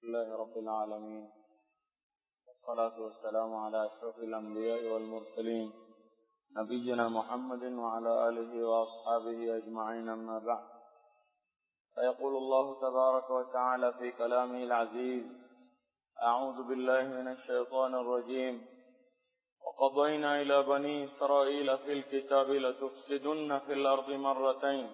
لله رب العالمين والصلاة والسلام على أشرف الأنبياء والمرسلين نبينا محمد وعلى آله وأصحابه أجمعين أما بعد فيقول الله تبارك وتعالى في كلامه العزيز أعوذ بالله من الشيطان الرجيم وقضينا إلى بني إسرائيل في الكتاب لتفسدن في الأرض مرتين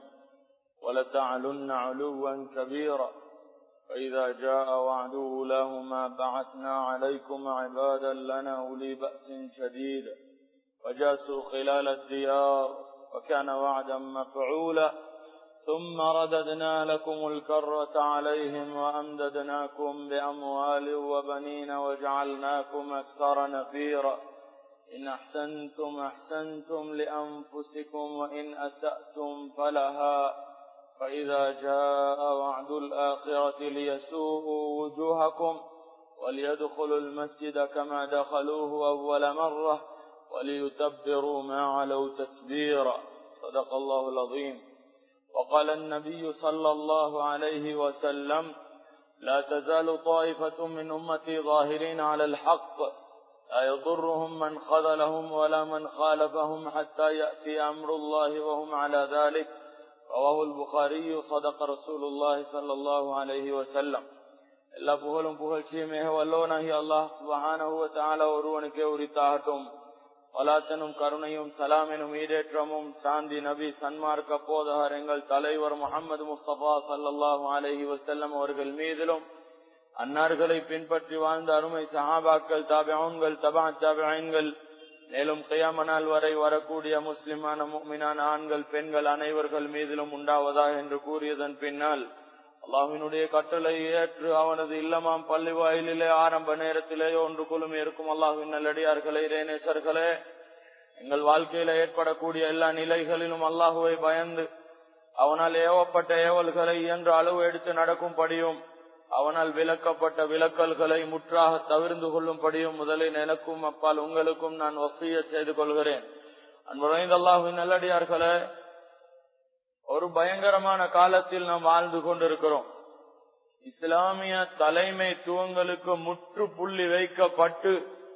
ولتعلن علوا كبيرا فإذا جاء وعد أولاهما بعثنا عليكم عبادا لنا أولي بأس شديد وجاسوا خلال الديار وكان وعدا مفعولا ثم رددنا لكم الكرة عليهم وأمددناكم بأموال وبنين وجعلناكم أكثر نفيرا إن أحسنتم أحسنتم لأنفسكم وإن أسأتم فلها فإذا جاء وعد الآخرة ليسوءوا وجوهكم وليدخلوا المسجد كما دخلوه أول مرة وليتبروا ما علوا تتبيرا صدق الله العظيم وقال النبي صلى الله عليه وسلم لا تزال طائفة من أمتي ظاهرين على الحق لا يضرهم من خذلهم ولا من خالفهم حتى يأتي أمر الله وهم على ذلك رواه البخاري صدق رسول الله صلى الله عليه وسلم எல்லா புகழும் புகழ்ச்சியுமே வல்லோனாகி அல்லாஹ் சுபஹானஹுவத்தால ஒருவனுக்கே உரித்தாகட்டும் வலாத்தனும் கருணையும் சலாமெனும் ஈடேற்றமும் சாந்தி நபி சன்மார்க்க போதகர் எங்கள் தலைவர் முகமது முஸ்தபா சல்லாஹூ அலஹி வசல்லம் அவர்கள் மீதிலும் அன்னார்களை பின்பற்றி வாழ்ந்த அருமை சஹாபாக்கள் தாபியன்கள் தபா தாபியன்கள் மேலும் கையாமனால் வரை வரக்கூடிய முஸ்லிமான மீனான ஆண்கள் பெண்கள் அனைவர்கள் மீதிலும் உண்டாவதா என்று கூறியதன் பின்னால் அல்லாஹினுடைய கட்டளை ஏற்று அவனது இல்லமாம் பள்ளி வாயிலே ஆரம்ப நேரத்திலே ஒன்று குழுமி இருக்கும் அல்லாஹின் நல்லடியார்களே ரேனேசர்களே எங்கள் வாழ்க்கையில ஏற்படக்கூடிய எல்லா நிலைகளிலும் அல்லாஹுவை பயந்து அவனால் ஏவப்பட்ட ஏவல்களை இயன்ற அளவு எடுத்து நடக்கும்படியும் அவனால் விளக்கப்பட்ட விளக்கல்களை முற்றாக தவிர்ந்து கொள்ளும்படியும் முதலில் எனக்கும் அப்பால் உங்களுக்கும் நான் வசிய செய்து கொள்கிறேன் அன்புரைந்த அல்லாஹின் நல்லடியார்களே ஒரு பயங்கரமான காலத்தில் நாம் வாழ்ந்து கொண்டிருக்கிறோம் இஸ்லாமிய தலைமைத்துவங்களுக்கு முற்றுப்புள்ளி வைக்கப்பட்டு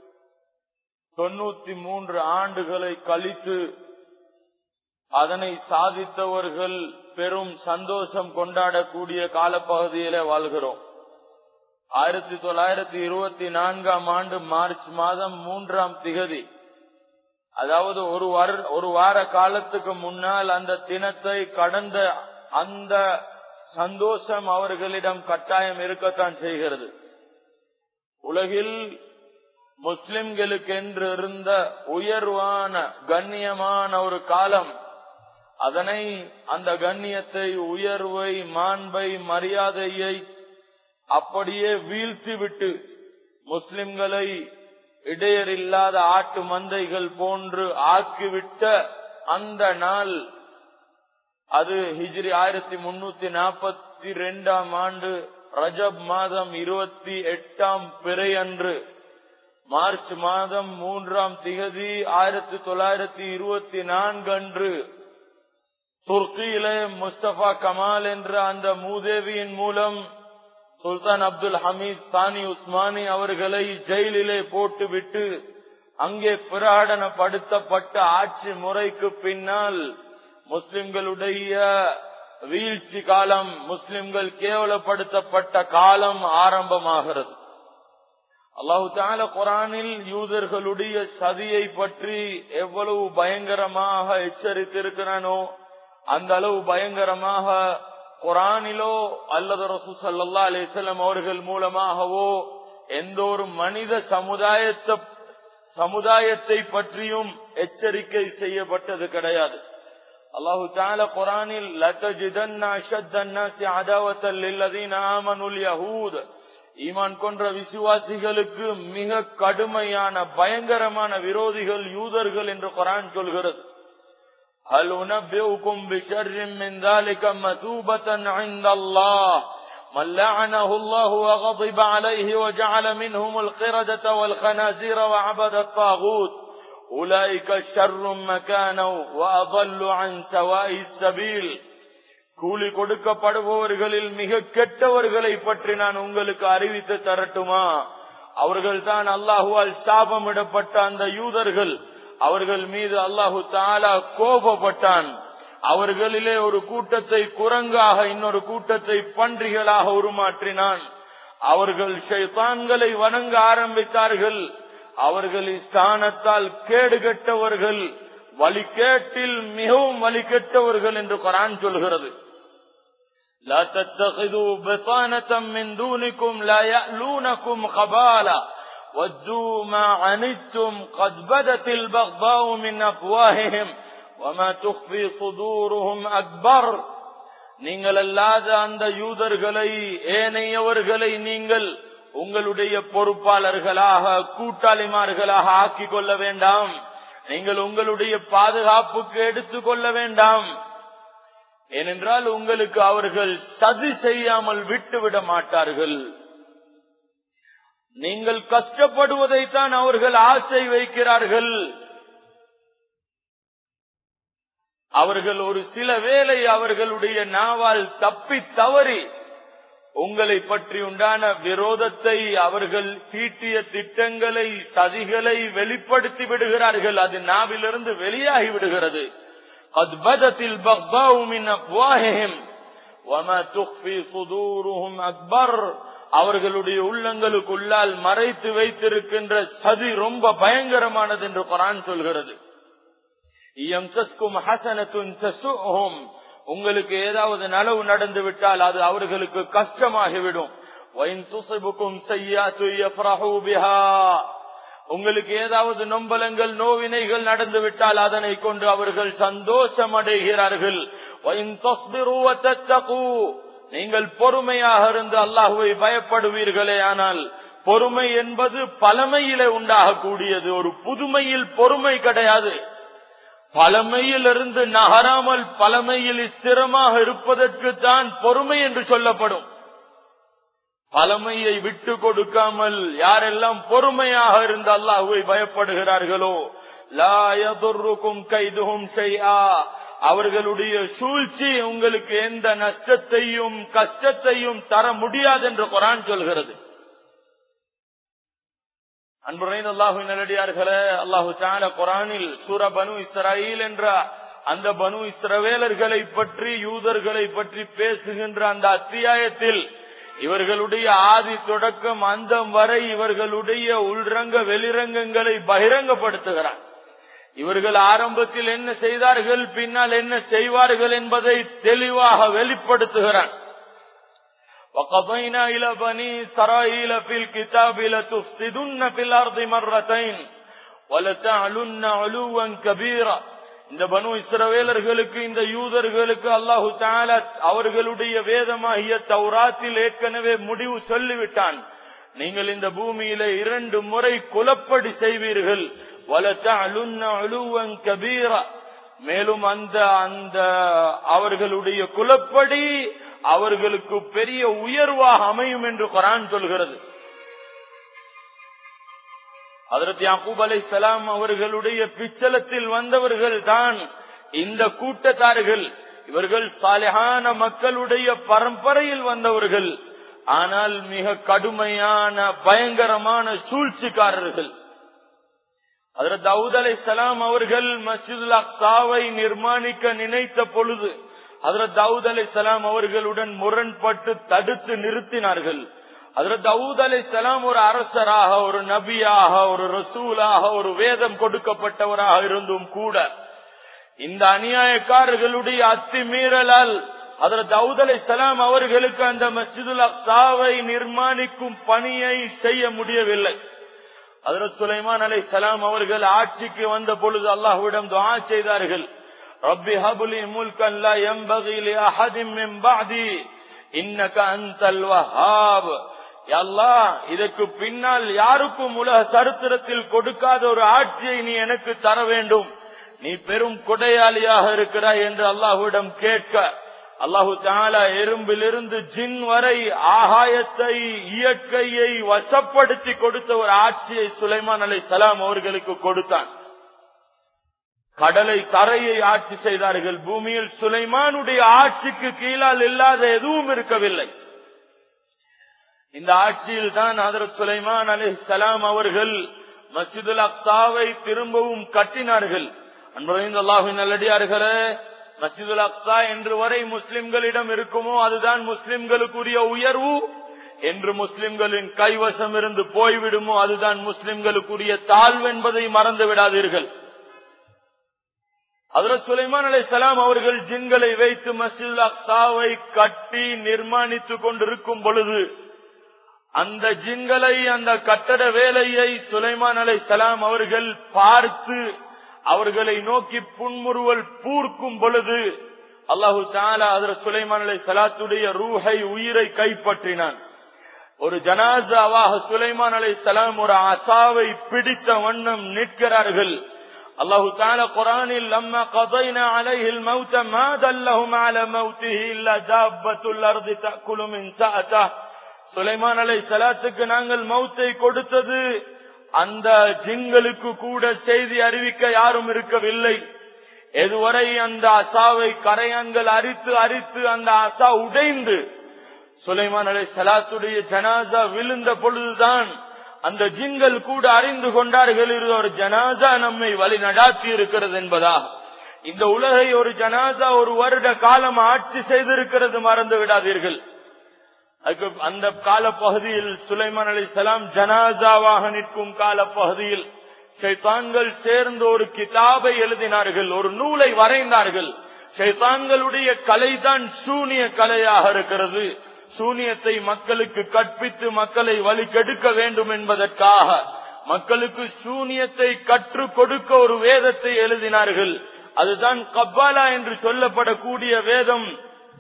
தொண்ணூத்தி மூன்று ஆண்டுகளை கழித்து அதனை சாதித்தவர்கள் பெரும் சந்தோஷம் கொண்டாடக்கூடிய காலப்பகுதியிலே வாழ்கிறோம் ஆயிரத்தி தொள்ளாயிரத்தி இருபத்தி நான்காம் ஆண்டு மார்ச் மாதம் மூன்றாம் திகதி அதாவது ஒரு வார ஒரு வார காலத்துக்கு முன்னால் அந்த தினத்தை கடந்த அந்த சந்தோஷம் அவர்களிடம் கட்டாயம் இருக்கத்தான் செய்கிறது உலகில் முஸ்லிம்களுக்கு என்று இருந்த உயர்வான கண்ணியமான ஒரு காலம் அதனை அந்த கண்ணியத்தை உயர்வை மாண்பை மரியாதையை அப்படியே வீழ்த்திவிட்டு முஸ்லிம்களை இடையரில்லாத ஆட்டு மந்தைகள் போன்று ஆக்கிவிட்ட அந்த நாள் அது ஹிஜ்ரி ஆயிரத்தி முன்னூத்தி நாற்பத்தி ரெண்டாம் ஆண்டு ரஜப் மாதம் இருபத்தி எட்டாம் பிறை அன்று மார்ச் மாதம் மூன்றாம் திகதி ஆயிரத்தி தொள்ளாயிரத்தி இருபத்தி நான்கு அன்று துர்க்கியிலே முஸ்தபா கமால் என்ற அந்த மூதேவியின் மூலம் சுல்தான் அப்துல் ஹமீத் சானி உஸ்மானி அவர்களை ஜெயிலிலே போட்டுவிட்டு அங்கே பிரகடனப்படுத்தப்பட்ட ஆட்சி முறைக்கு பின்னால் முஸ்லிம்களுடைய வீழ்ச்சி காலம் முஸ்லிம்கள் கேவலப்படுத்தப்பட்ட காலம் ஆரம்பமாகிறது அல்லாஹு தால குரானில் யூதர்களுடைய சதியை பற்றி எவ்வளவு பயங்கரமாக எச்சரித்திருக்கிறானோ அந்த அளவு பயங்கரமாக குரானிலோ அல்லது ரசூ சல்லா அலிசல்லம் அவர்கள் மூலமாகவோ எந்த ஒரு மனித சமுதாயத்தை சமுதாயத்தை பற்றியும் எச்சரிக்கை செய்யப்பட்டது கிடையாது அல்லாஹு தால குரானில் ஈமான் கொன்ற விசுவாசிகளுக்கு மிக கடுமையான பயங்கரமான விரோதிகள் யூதர்கள் என்று குரான் சொல்கிறது هل أنبئكم بشر من ذلك مثوبة عند الله من لعنه الله وغضب عليه وجعل منهم القردة والخنازير وعبد الطاغوت أولئك شر مكانا وأضل عن سواء السبيل கூலி கொடுக்கப்படுபவர்களில் மிக கெட்டவர்களை பற்றி நான் உங்களுக்கு அறிவித்து தரட்டுமா அவர்கள் தான் அல்லாஹுவால் சாபமிடப்பட்ட அந்த யூதர்கள் அவர்கள் மீது அல்லாஹு தாலா கோபப்பட்டான் அவர்களிலே ஒரு கூட்டத்தை குரங்காக இன்னொரு கூட்டத்தை பன்றிகளாக உருமாற்றினான் அவர்கள் ஷைத்தான்களை வணங்க ஆரம்பித்தார்கள் அவர்கள் ஸ்தானத்தால் கேடு கெட்டவர்கள் வழிகேட்டில் மிகவும் வழிகெட்டவர்கள் என்று குரான் சொல்கிறது لا تتخذوا بطانة من دونكم لا يألونكم خبالا ودوا ما عنتم قد بدت البغضاء من أفواههم وما تخفي صدورهم أكبر நீங்கள் அல்லாத அந்த யூதர்களை ஏனையவர்களை நீங்கள் உங்களுடைய பொறுப்பாளர்களாக கூட்டாளிமார்களாக ஆக்கிக் கொள்ள வேண்டாம் நீங்கள் உங்களுடைய பாதுகாப்புக்கு எடுத்துக் கொள்ள வேண்டாம் ஏனென்றால் உங்களுக்கு அவர்கள் சதி செய்யாமல் விட்டுவிட மாட்டார்கள் நீங்கள் கஷ்டப்படுவதைத்தான் அவர்கள் ஆசை வைக்கிறார்கள் அவர்கள் ஒரு சில வேளை அவர்களுடைய நாவால் தப்பி தவறி உங்களை பற்றி உண்டான விரோதத்தை அவர்கள் தீட்டிய திட்டங்களை சதிகளை வெளிப்படுத்தி விடுகிறார்கள் அது நாவிலிருந்து வெளியாகி விடுகிறது அத்பதத்தில் அக்பர் அவர்களுடைய உள்ளங்களுக்குள்ளால் மறைத்து வைத்திருக்கின்ற சதி ரொம்ப பயங்கரமானது என்று குரான் சொல்கிறது உங்களுக்கு ஏதாவது நலவு நடந்து விட்டால் அது அவர்களுக்கு கஷ்டமாகிவிடும் உங்களுக்கு ஏதாவது நொம்பலங்கள் நோவினைகள் நடந்து விட்டால் அதனை கொண்டு அவர்கள் சந்தோஷம் அடைகிறார்கள் நீங்கள் பொறுமையாக இருந்து அல்லாஹுவை பயப்படுவீர்களே ஆனால் பொறுமை என்பது பழமையிலே உண்டாகக்கூடியது ஒரு புதுமையில் பொறுமை கிடையாது பழமையிலிருந்து நகராமல் பழமையில் ஸ்திரமாக இருப்பதற்கு தான் பொறுமை என்று சொல்லப்படும் பழமையை விட்டு கொடுக்காமல் யாரெல்லாம் பொறுமையாக இருந்து அல்லாஹுவை பயப்படுகிறார்களோ லாயதுருக்கும் கைதுகும் செய்யா அவர்களுடைய சூழ்ச்சி உங்களுக்கு எந்த நஷ்டத்தையும் கஷ்டத்தையும் தர முடியாது என்று குரான் சொல்கிறது அன்புரையின் அல்லாஹு நல்லடியார்களே அல்லாஹு சால குரானில் சூர பனு இஸ்ராயில் என்ற அந்த பனு இஸ்ரவேலர்களை பற்றி யூதர்களை பற்றி பேசுகின்ற அந்த அத்தியாயத்தில் இவர்களுடைய ஆதி தொடக்கம் அந்தம் வரை இவர்களுடைய உள்ரங்க வெளிரங்கங்களை பகிரங்கப்படுத்துகிறார் இவர்கள் ஆரம்பத்தில் என்ன செய்தார்கள் பின்னால் என்ன செய்வார்கள் என்பதை தெளிவாக வெளிப்படுத்துகிறான் وقضينا إلى بني إسرائيل في الكتاب لتفسدن في الأرض مرتين ولتعلن علوا كبيرا இந்த பனு இஸ்ரவேலர்களுக்கு இந்த யூதர்களுக்கு அல்லாஹு தாலா அவர்களுடைய வேதமாகிய தௌராத்தில் ஏற்கனவே முடிவு சொல்லிவிட்டான் நீங்கள் இந்த பூமியில இரண்டு முறை குலப்படி செய்வீர்கள் கபீரா மேலும் அந்த அந்த அவர்களுடைய குலப்படி அவர்களுக்கு பெரிய உயர்வாக அமையும் என்று குரான் சொல்கிறது அதற்கு யாக்கூப் அலை சலாம் அவர்களுடைய பிச்சலத்தில் வந்தவர்கள் தான் இந்த கூட்டத்தார்கள் இவர்கள் சாலையான மக்களுடைய பரம்பரையில் வந்தவர்கள் ஆனால் மிக கடுமையான பயங்கரமான சூழ்ச்சிக்காரர்கள் அதில் தவுத் அலை சலாம் அவர்கள் மசிதுல் அக்சாவை நிர்மாணிக்க நினைத்த பொழுது அதில் தவுத் அலை சலாம் அவர்களுடன் முரண்பட்டு தடுத்து நிறுத்தினார்கள் அதில் தவுத் அலை சலாம் ஒரு அரசராக ஒரு நபியாக ஒரு ரசூலாக ஒரு வேதம் கொடுக்கப்பட்டவராக இருந்தும் கூட இந்த அநியாயக்காரர்களுடைய அத்துமீறலால் அதில் தவுத் அலை சலாம் அவர்களுக்கு அந்த மசிதுல் அக்சாவை நிர்மாணிக்கும் பணியை செய்ய முடியவில்லை அதில் சுலைமான் அலை சலாம் அவர்கள் ஆட்சிக்கு வந்த பொழுது அல்லாஹுவிடம் துவா செய்தார்கள் رب هب لي ملكا لا ينبغي لأحد من بعدي إنك أنت الوهاب அல்லாஹ் இதற்கு பின்னால் யாருக்கும் உலக சரித்திரத்தில் கொடுக்காத ஒரு ஆட்சியை நீ எனக்கு தர வேண்டும் நீ பெரும் கொடையாளியாக இருக்கிறாய் என்று அல்லாஹுவிடம் கேட்க அல்லாஹு தாலா எறும்பிலிருந்து ஜின் வரை ஆகாயத்தை இயற்கையை வசப்படுத்தி கொடுத்த ஒரு ஆட்சியை சுலைமான் அலை சலாம் அவர்களுக்கு கொடுத்தான் கடலை தரையை ஆட்சி செய்தார்கள் பூமியில் சுலைமானுடைய ஆட்சிக்கு கீழால் இல்லாத எதுவும் இருக்கவில்லை இந்த ஆட்சியில் தான் ஹதரத் சுலைமான் அலி சலாம் அவர்கள் மஸ்ஜிதுல் அக்சாவை திரும்பவும் கட்டினார்கள் அன்பதைந்த அல்லாஹின் நல்லடியார்களே மஸ்ஜிதுல் அக்சா என்று வரை முஸ்லிம்களிடம் இருக்குமோ அதுதான் முஸ்லிம்களுக்குரிய உயர்வு என்று முஸ்லிம்களின் கைவசம் இருந்து போய்விடுமோ அதுதான் முஸ்லிம்களுக்குரிய தாழ்வு என்பதை மறந்து விடாதீர்கள் அதில் சுலைமான் அலை சலாம் அவர்கள் ஜின்களை வைத்து மஸ்ஜித் அக்சாவை கட்டி நிர்மாணித்துக் கொண்டிருக்கும் பொழுது அந்த ஜின்களை அந்த கட்டட வேலையை சுலைமான் அலை சலாம் அவர்கள் பார்த்து அவர்களை நோக்கி புன்முறுவல் பூர்க்கும் பொழுது அல்லாஹு தாலா அதில் சுலைமான் அலை சலாத்துடைய ரூஹை உயிரை கைப்பற்றினான் ஒரு ஜனாசாவாக சுலைமான் அலை சலாம் ஒரு அசாவை பிடித்த வண்ணம் நிற்கிறார்கள் அல்லாஹு தால குரானில் லம்மா கதைனா அலைஹில் மௌத்த மா தல்லஹும் அல மௌத்திஹி இல்லா தாப்பத்துல் அர்தி தக்குலு மின் சாஅதா சுலைமான் அலை சலாத்துக்கு நாங்கள் மௌத்தை கொடுத்தது அந்த ஜிங்களுக்கு கூட செய்தி அறிவிக்க யாரும் இருக்கவில்லை எதுவரை அந்த அசாவை கரையான்கள் அரித்து அரித்து அந்த அசா உடைந்து சுலைமான் அலை சலாத்துடைய ஜனாசா விழுந்த பொழுதுதான் அந்த ஜின்கள் கூட அறிந்து கொண்டார்கள் இது ஒரு ஜனாசா நம்மை வழி நடாத்தி இருக்கிறது என்பதா இந்த உலகை ஒரு ஜனாசா ஒரு வருட காலம் ஆட்சி செய்திருக்கிறது மறந்து விடாதீர்கள் அதுக்கு அந்த கால பகுதியில் சுலைமான் அலி சலாம் ஜனாசாவாக நிற்கும் கால பகுதியில் ஷைத்தான்கள் சேர்ந்து ஒரு கிதாபை எழுதினார்கள் ஒரு நூலை வரைந்தார்கள் ஷைத்தான்களுடைய கலைதான் சூனிய கலையாக இருக்கிறது சூனியத்தை மக்களுக்கு கற்பித்து மக்களை வழி கெடுக்க வேண்டும் என்பதற்காக மக்களுக்கு சூனியத்தை கற்றுக் கொடுக்க ஒரு வேதத்தை எழுதினார்கள் அதுதான் கப்பாலா என்று சொல்லப்படக்கூடிய வேதம்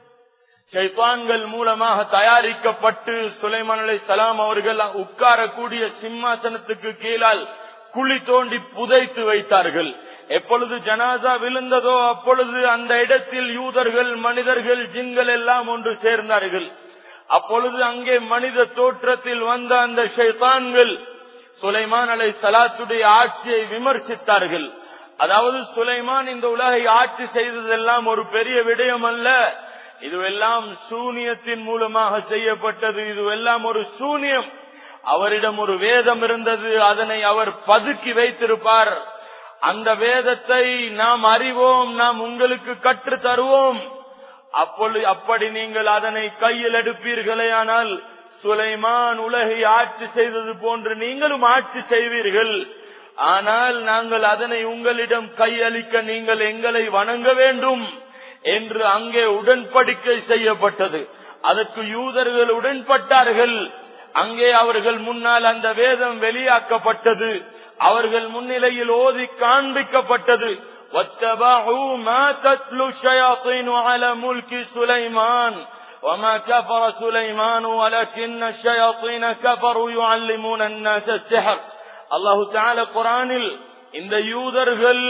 ஷைத்தான்கள் மூலமாக தயாரிக்கப்பட்டு சுலைமான் அலை சலாம் அவர்கள் உட்காரக்கூடிய சிம்மாசனத்துக்கு கீழால் குழி தோண்டி புதைத்து வைத்தார்கள் எப்பொழுது ஜனாசா விழுந்ததோ அப்பொழுது அந்த இடத்தில் யூதர்கள் மனிதர்கள் ஜின்கள் எல்லாம் ஒன்று சேர்ந்தார்கள் அப்பொழுது அங்கே மனித தோற்றத்தில் வந்த அந்த ஷைத்தான்கள் சுலைமான் அலை சலாத்துடைய ஆட்சியை விமர்சித்தார்கள் அதாவது சுலைமான் இந்த உலகை ஆட்சி செய்ததெல்லாம் ஒரு பெரிய விடயம் அல்ல இதுவெல்லாம் சூனியத்தின் மூலமாக செய்யப்பட்டது இதுவெல்லாம் ஒரு சூனியம் அவரிடம் ஒரு வேதம் இருந்தது அதனை அவர் பதுக்கி வைத்திருப்பார் அந்த வேதத்தை நாம் அறிவோம் நாம் உங்களுக்கு கற்று தருவோம் அப்பொழுது அப்படி நீங்கள் அதனை கையில் எடுப்பீர்களே ஆனால் சுலைமான் உலகை ஆட்சி செய்தது போன்று நீங்களும் ஆட்சி செய்வீர்கள் ஆனால் நாங்கள் அதனை உங்களிடம் கையளிக்க நீங்கள் எங்களை வணங்க வேண்டும் என்று அங்கே உடன்படிக்கை செய்யப்பட்டது அதற்கு யூதர்கள் உடன்பட்டார்கள் அங்கே அவர்கள் முன்னால் அந்த வேதம் வெளியாக்கப்பட்டது அவர்கள் முன்னிலையில் ஓதி காண்பிக்கப்பட்டது واتبعوا ما تتلو الشياطين على ملك سليمان وما كفر سليمان ولكن الشياطين كفروا يعلمون الناس السحر الله تعالى குரானில் இந்த யூதர்கள்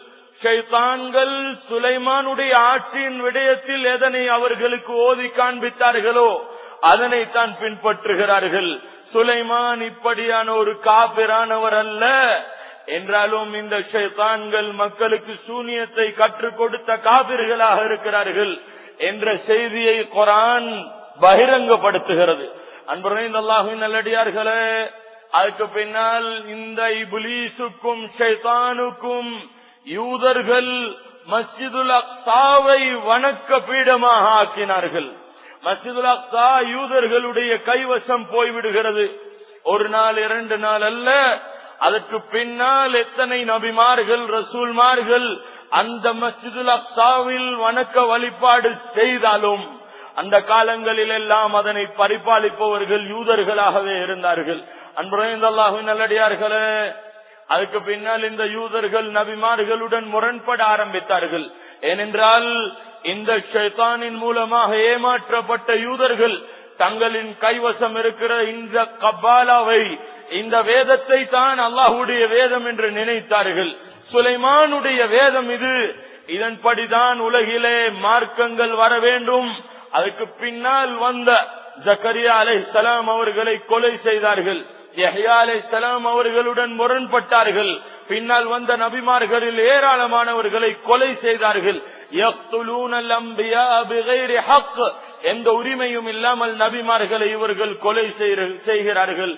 ஷைத்தான்கள் சுலைமானுடைய ஆட்சியின் விடயத்தில் எதனை அவர்களுக்கு ஓதி காண்பித்தார்களோ அதனை தான் பின்பற்றுகிறார்கள் சுலைமான் இப்படியான ஒரு காபிரானவர் அல்ல என்றாலும் இந்த ஷைத்தான்கள் மக்களுக்கு சூனியத்தை கற்றுக் கொடுத்த காபிர்களாக இருக்கிறார்கள் என்ற செய்தியை குரான் பகிரங்கப்படுத்துகிறது அன்புரைந்த அல்லாஹின் நல்லடியார்களே அதுக்கு பின்னால் இந்த இபுலீசுக்கும் ஷைத்தானுக்கும் யூதர்கள் மஸ்ஜிதுல் அக்சாவை வணக்க பீடமாக ஆக்கினார்கள் மஸ்ஜிதுல் அக்சா யூதர்களுடைய கைவசம் போய்விடுகிறது ஒரு நாள் இரண்டு நாள் அல்ல அதற்கு பின்னால் எத்தனை நபிமார்கள் ரசூல்மார்கள் அந்த மஸ்ஜிதுல் அக்சாவில் வணக்க வழிபாடு செய்தாலும் அந்த காலங்களில் எல்லாம் அதனை பரிபாலிப்பவர்கள் யூதர்களாகவே இருந்தார்கள் அன்புரைந்தல்லாஹு நல்லடியார்களே அதுக்கு பின்னால் இந்த யூதர்கள் நபிமார்களுடன் முரண்பட ஆரம்பித்தார்கள் ஏனென்றால் இந்த ஷைத்தானின் மூலமாக ஏமாற்றப்பட்ட யூதர்கள் தங்களின் கைவசம் இருக்கிற இந்த கபாலாவை இந்த வேதத்தை தான் அல்லாஹுடைய வேதம் என்று நினைத்தார்கள் சுலைமானுடைய வேதம் இது இதன்படிதான் உலகிலே மார்க்கங்கள் வர வேண்டும் அதுக்கு பின்னால் வந்த ஜக்கரியா அலை சலாம் அவர்களை கொலை செய்தார்கள் யஹ்யா அலை சலாம் அவர்களுடன் முரண்பட்டார்கள் பின்னால் வந்த நபிமார்களில் ஏராளமானவர்களை கொலை செய்தார்கள் எந்த உரிமையும் இல்லாமல் நபிமார்களை இவர்கள் கொலை செய்கிறார்கள்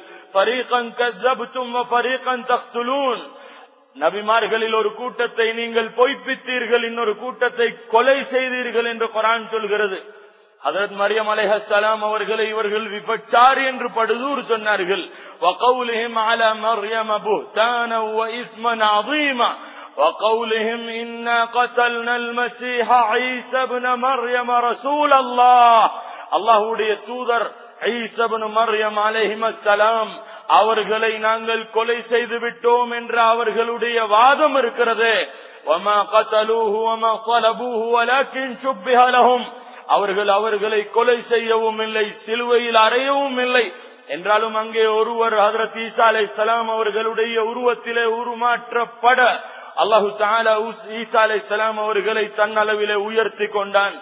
நபிமார்களில் ஒரு கூட்டத்தை நீங்கள் பொய்ப்பித்தீர்கள் இன்னொரு கூட்டத்தை கொலை செய்தீர்கள் என்று குரான் சொல்கிறது அதற்கு மரியம் அலைஹலாம் அவர்களை இவர்கள் விபச்சாரி என்று படுதூர் சொன்னார்கள் وقولهم على مريم بهتانا وإثما عظيما وقولهم إنا قتلنا المسيح عيسى بن مريم رسول الله الله தூதர் عيسى بن مريم عليهم السلام அவர்களை நாங்கள் கொலை செய்து விட்டோம் என்ற அவர்களுடைய வாதம் இருக்கிறது அவர்கள் அவர்களை கொலை செய்யவும் இல்லை சிலுவையில் அறையவும் இல்லை என்றாலும் அங்கே ஒருவர் ஹதரத் ஈசா அலை சலாம் அவர்களுடைய உருவத்திலே உருமாற்றப்பட அல்லாஹு தாலா ஈசா அலை சலாம் அவர்களை தன்னளவிலே உயர்த்தி கொண்டான்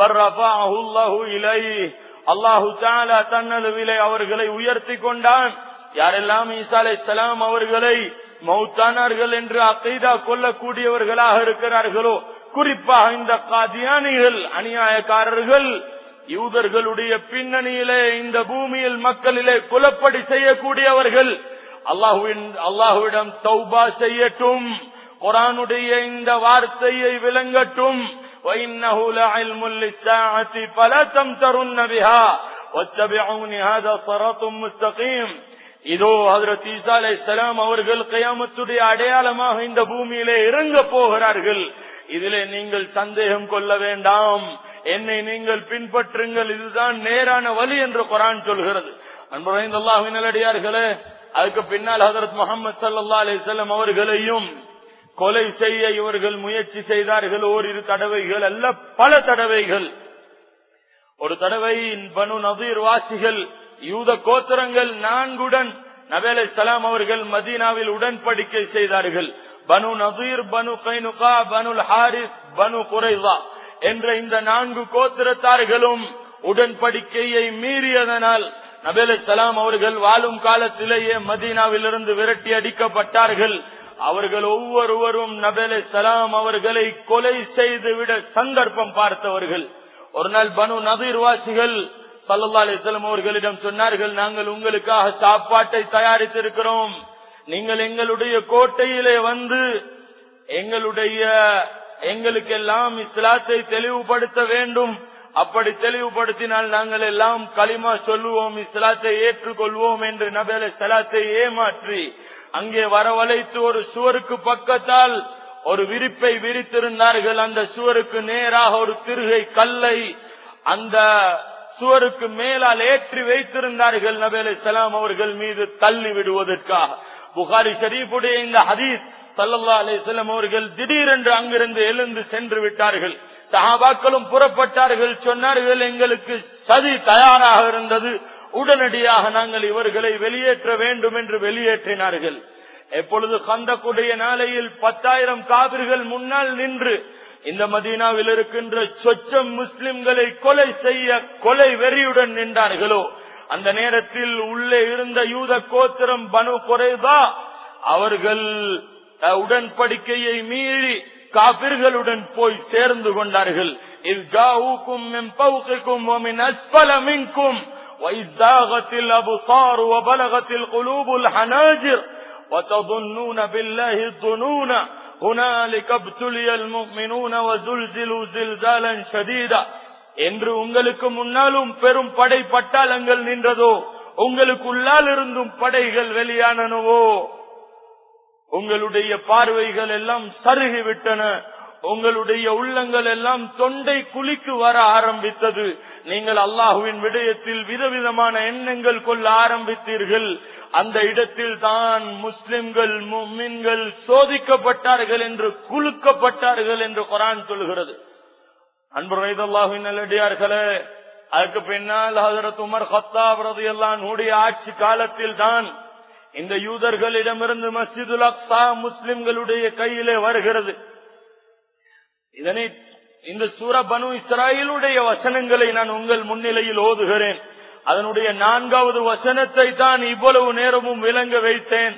அல்லாஹு தாலா தன்னளவிலே அவர்களை உயர்த்தி கொண்டான் யாரெல்லாம் ஈசா அலை சலாம் அவர்களை மௌத்தானார்கள் என்று அக்கைதா கொல்லக்கூடியவர்களாக இருக்கிறார்களோ குறிப்பாக இந்த காதியானிகள் அநியாயக்காரர்கள் யூதர்களுடைய பின்னணியிலே இந்த பூமியில் மக்களிலே குலப்படி செய்யக்கூடியவர்கள் அல்லாஹுவின் அல்லாஹுவிடம் தௌபா செய்யட்டும் குரானுடைய இந்த வார்த்தையை விளங்கட்டும் وإنه لعلم للساعة فلا تمترن بها واتبعون هذا صراط مستقيم இதோ ஹதரத் ஈசா அலை சலாம் அவர்கள் கயாமத்துடைய அடையாளமாக இந்த பூமியிலே இறங்க போகிறார்கள் இதிலே நீங்கள் சந்தேகம் கொள்ள வேண்டாம் என்னை நீங்கள் பின்பற்றுங்கள் இதுதான் நேரான வழி என்று குரான் சொல்கிறது அன்புரைந்த நல்லடியார்களே அதுக்கு பின்னால் ஹதரத் முகமது சல்லா அலிசல்லம் அவர்களையும் கொலை செய்ய இவர்கள் முயற்சி செய்தார்கள் ஓரிரு தடவைகள் அல்ல பல தடவைகள் ஒரு தடவை பனு நதீர் வாசிகள் யூத கோத்திரங்கள் நான்குடன் நபேலை சலாம் அவர்கள் மதீனாவில் உடன்படிக்கை செய்தார்கள் பனு நசீர் பனு கைனுகா பனு ஹாரிஸ் பனு குறைவா என்ற இந்த நான்கு கோத்திரத்தார்களும் உடன்படிக்கையை மீறியதனால் நபேலை சலாம் அவர்கள் வாழும் காலத்திலேயே மதீனாவிலிருந்து விரட்டி அடிக்கப்பட்டார்கள் அவர்கள் ஒவ்வொருவரும் நபேலை சலாம் அவர்களை கொலை செய்துவிட சந்தர்ப்பம் பார்த்தவர்கள் ஒரு நாள் பனு நதீர் வாசிகள் சல்லா அலிஸ்லாம் அவர்களிடம் சொன்னார்கள் நாங்கள் உங்களுக்காக சாப்பாட்டை தயாரித்திருக்கிறோம் நீங்கள் எங்களுடைய கோட்டையிலே வந்து எங்களுடைய எங்களுக்கெல்லாம் இஸ்லாத்தை தெளிவுபடுத்த வேண்டும் அப்படி தெளிவுபடுத்தினால் நாங்கள் எல்லாம் களிமா சொல்லுவோம் இஸ்லாத்தை ஏற்றுக்கொள்வோம் என்று நபேல சலாத்தை ஏமாற்றி அங்கே வரவழைத்து ஒரு சுவருக்கு பக்கத்தால் ஒரு விரிப்பை விரித்திருந்தார்கள் அந்த சுவருக்கு நேராக ஒரு திருகை கல்லை அந்த சுவருக்கு மேலால் ஏற்றி வைத்திருந்தார்கள் நபேலை சலாம் அவர்கள் மீது தள்ளி விடுவதற்காக புகாரி ஷரீஃபுடைய இந்த ஹதீஸ் சல்லா அலிஸ்லாம் அவர்கள் திடீரென்று அங்கிருந்து எழுந்து சென்று விட்டார்கள் சஹாபாக்களும் புறப்பட்டார்கள் சொன்னார்கள் எங்களுக்கு சதி தயாராக இருந்தது உடனடியாக நாங்கள் இவர்களை வெளியேற்ற வேண்டும் என்று வெளியேற்றினார்கள் எப்பொழுது கந்தக்குடைய நாளையில் பத்தாயிரம் காவிர்கள் முன்னால் நின்று இந்த மதீனாவில் இருக்கின்ற சொச்சம் முஸ்லிம்களை கொலை செய்ய கொலை வெறியுடன் நின்றார்களோ அந்த நேரத்தில் உள்ளே இருந்த யூத கோத்திரம் பனு குறைதா அவர்கள் உடன்படிக்கையை மீறி காபிர்களுடன் போய் சேர்ந்து கொண்டார்கள் وإذ الأبصار وبلغت القلوب الحناجر وتظنون بالله الظنون هنالك ابتلي المؤمنون وزلزلوا زلزالا شديدا என்று உங்களுக்கு முன்னாலும் பெரும் படை பட்டாளங்கள் நின்றதோ உங்களுக்குள்ளால் இருந்தும் படைகள் வெளியானனவோ உங்களுடைய பார்வைகள் எல்லாம் சருகிவிட்டன உங்களுடைய உள்ளங்கள் எல்லாம் தொண்டை குளிக்கு வர ஆரம்பித்தது நீங்கள் அல்லாஹுவின் விடயத்தில் விதவிதமான எண்ணங்கள் கொள்ள ஆரம்பித்தீர்கள் அந்த இடத்தில் தான் முஸ்லிம்கள் மும்மின்கள் சோதிக்கப்பட்டார்கள் என்று குலுக்கப்பட்டார்கள் என்று குரான் சொல்கிறது அன்பு ரைதல்லாஹின் நல்லடியார்களே அதுக்கு பின்னால் ஹசரத் உமர் ஹத்தாப் ரதி நூடைய ஆட்சி காலத்தில் தான் இந்த யூதர்களிடமிருந்து மஸ்ஜிதுல் அக்சா முஸ்லிம்களுடைய கையிலே வருகிறது இதனை இந்த சூர பனு இஸ்ராயலுடைய வசனங்களை நான் உங்கள் முன்னிலையில் ஓதுகிறேன் அதனுடைய நான்காவது வசனத்தை தான் இவ்வளவு நேரமும் விளங்க வைத்தேன்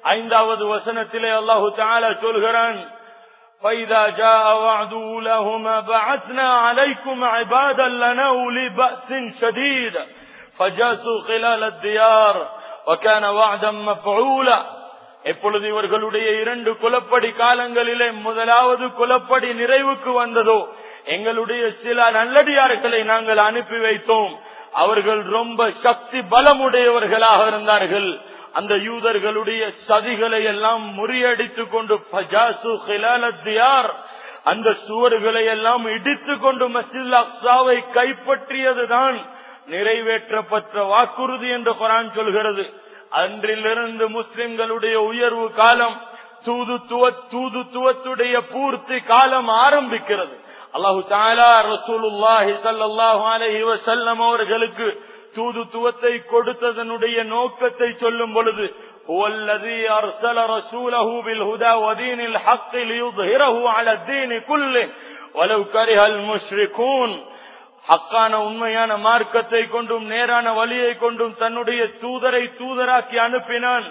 ஐந்தாவது வசனத்திலே அல்லாஹு தாலா சொல்கிறான் فإذا جاء وعد أولاهما بعثنا عليكم عبادا لنا أولي بأس شديد فجاسوا خلال الديار وكان وعدا مفعولا எப்பொழுது இவர்களுடைய இரண்டு குலப்படி காலங்களிலே முதலாவது குலப்படி நிறைவுக்கு வந்ததோ எங்களுடைய சில நல்லடியார்களை நாங்கள் அனுப்பி வைத்தோம் அவர்கள் ரொம்ப சக்தி பலமுடையவர்களாக இருந்தார்கள் அந்த யூதர்களுடைய சதிகளை எல்லாம் முறியடித்துக் கொண்டு பஜாசு ஹிலாலத்தியார் அந்த சுவர்களை எல்லாம் இடித்துக் கொண்டு மசில் அக்சாவை கைப்பற்றியதுதான் நிறைவேற்றப்பட்ட வாக்குறுதி என்று குரான் சொல்கிறது அன்றிலிருந்து முஸ்லிம்களுடைய உயர்வு காலம் தூதுத்துவ தூதுத்துவத்துடைய பூர்த்தி காலம் ஆரம்பிக்கிறது அல்லாஹு தாலா ரசூலுல்லாஹி ஸல்லல்லாஹு அலைஹி வஸல்லம் அவர்களுக்கு தூதுத்துவத்தை கொடுத்ததனுடைய நோக்கத்தை சொல்லும் பொழுது هو الذي أرسل رسوله بالهدى ودين الحق ليظهره على الدين كله ولو كره المشركون ஹக்கான உண்மையான மார்க்கத்தை கொண்டும் நேரான வழியை கொண்டும் தன்னுடைய தூதரை தூதராக்கி அனுப்பினான்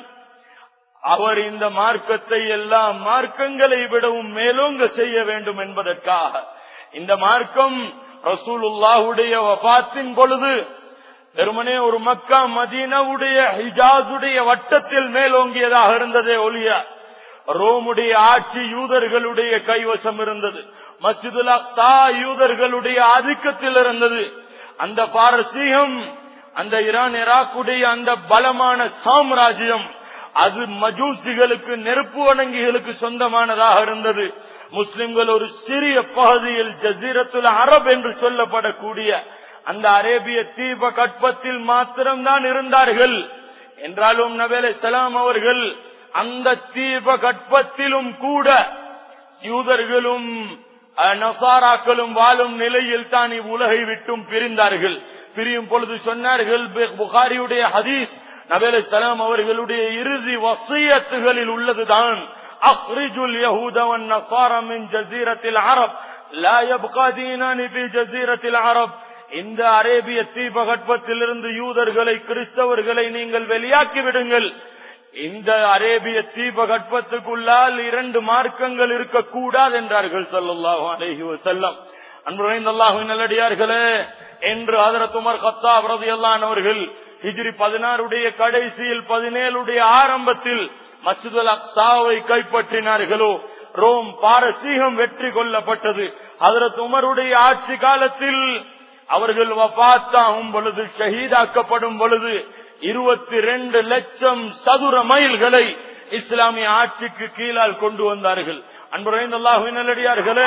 அவர் இந்த மார்க்கத்தை எல்லா மார்க்கங்களை விடவும் மேலோங்க செய்ய வேண்டும் என்பதற்காக இந்த மார்க்கம் ரசூலுல்லாஹுடைய வபாத்தின் பொழுது வெறுமனே ஒரு மக்கா மதீனாவுடைய ஹிஜாசுடைய வட்டத்தில் மேலோங்கியதாக இருந்ததே ஒளிய ரோமுடைய ஆட்சி யூதர்களுடைய கைவசம் இருந்தது மசிதுல் அக்தா யூதர்களுடைய ஆதிக்கத்தில் இருந்தது அந்த பாரசீகம் அந்த ஈரான் ஈராக்குடைய அந்த பலமான சாம்ராஜ்யம் அது மஜூசிகளுக்கு நெருப்பு வணங்கிகளுக்கு சொந்தமானதாக இருந்தது முஸ்லிம்கள் ஒரு சிறிய பகுதியில் ஜசீரத்துல் அரப் என்று சொல்லப்படக்கூடிய அந்த அரேபிய தீப கட்பத்தில் மாத்திரம்தான் இருந்தார்கள் என்றாலும் நபேலை சலாம் அவர்கள் அந்த தீப கட்பத்திலும் கூட யூதர்களும் நசாராக்களும் வாழும் நிலையில் தான் இவ்வுலகை விட்டும் பிரிந்தார்கள் பிரியும் பொழுது சொன்னார்கள் புகாரியுடைய ஹதீஸ் நபேலை சலாம் அவர்களுடைய இறுதி வசியத்துகளில் உள்ளதுதான் அஹ்ரிஜுல் யஹூதவன் நசாரமின் ஜசீரத்தில் அரப் லா யப்கா தீனானி பி ஜசீரத்தில் அரப் இந்த அரேபிய தீபகற்பத்திலிருந்து யூதர்களை கிறிஸ்தவர்களை நீங்கள் வெளியாக்கி விடுங்கள் இந்த அரேபிய தீபகற்பத்துக்குள்ளால் இரண்டு மார்க்கங்கள் இருக்கக்கூடாது என்றார்கள் சல்லாஹு அலஹி வசல்லம் அன்புரைந்தல்லாஹு நல்லடியார்களே என்று அதரத் உமர் கத்தா பிரதியல்லான் அவர்கள் ஹிஜ்ரி பதினாறுடைய கடைசியில் பதினேழுடைய ஆரம்பத்தில் மசுதல் அக்சாவை கைப்பற்றினார்களோ ரோம் பாரசீகம் வெற்றி கொள்ளப்பட்டது அதரத் உமருடைய ஆட்சி காலத்தில் அவர்கள் வபாத்தாகும் பொழுது ஷஹீதாக்கப்படும் பொழுது இருபத்தி ரெண்டு லட்சம் சதுர மைல்களை இஸ்லாமிய ஆட்சிக்கு கீழால் கொண்டு வந்தார்கள் அன்புரைந்தல்லாஹுவினடியார்களே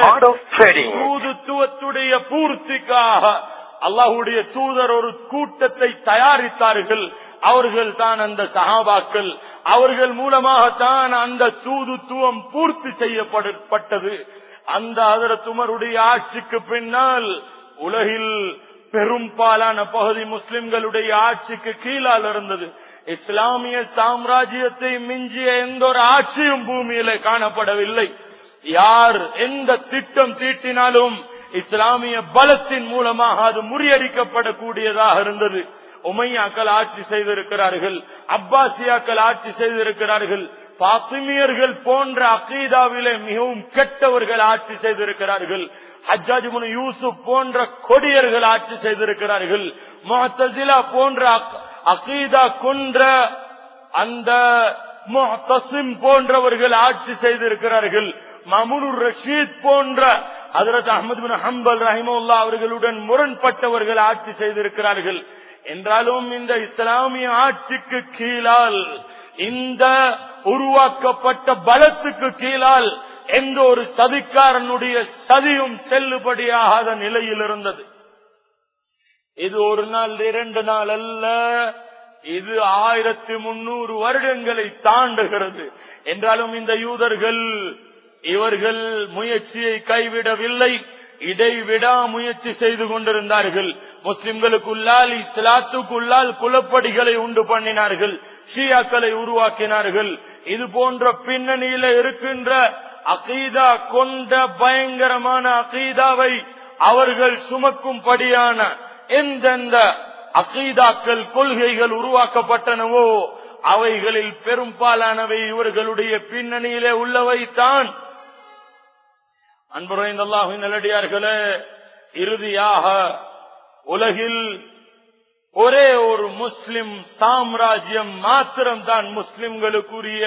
தூதுத்துவத்துடைய பூர்த்திக்காக அல்லாஹுடைய தூதர் ஒரு கூட்டத்தை தயாரித்தார்கள் அவர்கள் தான் அந்த சகாபாக்கள் அவர்கள் மூலமாகத்தான் அந்த தூதுத்துவம் பூர்த்தி செய்யப்பட்டது அந்த அதரத்துமருடைய ஆட்சிக்கு பின்னால் உலகில் பெரும்பாலான பகுதி முஸ்லிம்களுடைய ஆட்சிக்கு கீழால் இருந்தது இஸ்லாமிய சாம்ராஜ்யத்தை மிஞ்சிய எந்த ஒரு ஆட்சியும் பூமியில காணப்படவில்லை யார் எந்த திட்டம் தீட்டினாலும் இஸ்லாமிய பலத்தின் மூலமாக அது முறியடிக்கப்படக்கூடியதாக இருந்தது உமையாக்கள் ஆட்சி செய்திருக்கிறார்கள் அப்பாசியாக்கள் ஆட்சி செய்திருக்கிறார்கள் பாசிமியர்கள் போன்ற அகீதாவிலே மிகவும் கெட்டவர்கள் ஆட்சி செய்திருக்கிறார்கள் ஹஜ்ஜாஜிமுன் யூசுப் போன்ற கொடியர்கள் ஆட்சி செய்திருக்கிறார்கள் மொஹத்தசிலா போன்ற அகீதா கொன்ற அந்த முஹ்தசிம் போன்றவர்கள் ஆட்சி செய்திருக்கிறார்கள் மமுனுர் ரஷீத் போன்ற அதரத் அஹமது பின் ஹம்பல் ரஹிமுல்லா அவர்களுடன் முரண்பட்டவர்கள் ஆட்சி செய்திருக்கிறார்கள் என்றாலும் இந்த இஸ்லாமிய ஆட்சிக்கு கீழால் இந்த உருவாக்கப்பட்ட பலத்துக்கு கீழால் எந்த ஒரு சதிக்காரனுடைய சதியும் செல்லுபடியாகாத நிலையில் இருந்தது இது ஒரு நாள் இரண்டு நாள் அல்ல இது ஆயிரத்தி முன்னூறு வருடங்களை தாண்டுகிறது என்றாலும் இந்த யூதர்கள் இவர்கள் முயற்சியை கைவிடவில்லை இடைவிடா முயற்சி செய்து கொண்டிருந்தார்கள் முஸ்லிம்களுக்குள்ளால் இஸ்லாத்துக்குள்ளால் குலப்படிகளை உண்டு பண்ணினார்கள் ஷியாக்களை உருவாக்கினார்கள் இது போன்ற பின்னணியில இருக்கின்ற அகீதா கொண்ட பயங்கரமான அகீதாவை அவர்கள் சுமக்கும்படியான எந்தெந்த அகீதாக்கள் கொள்கைகள் உருவாக்கப்பட்டனவோ அவைகளில் பெரும்பாலானவை இவர்களுடைய பின்னணியிலே உள்ளவை தான் அன்புரைந்தல்லாஹின் நல்லடியார்களே இறுதியாக உலகில் ஒரே ஒரு முஸ்லிம் சாம்ராஜ்யம் மாத்திரம்தான் முஸ்லிம்களுக்குரிய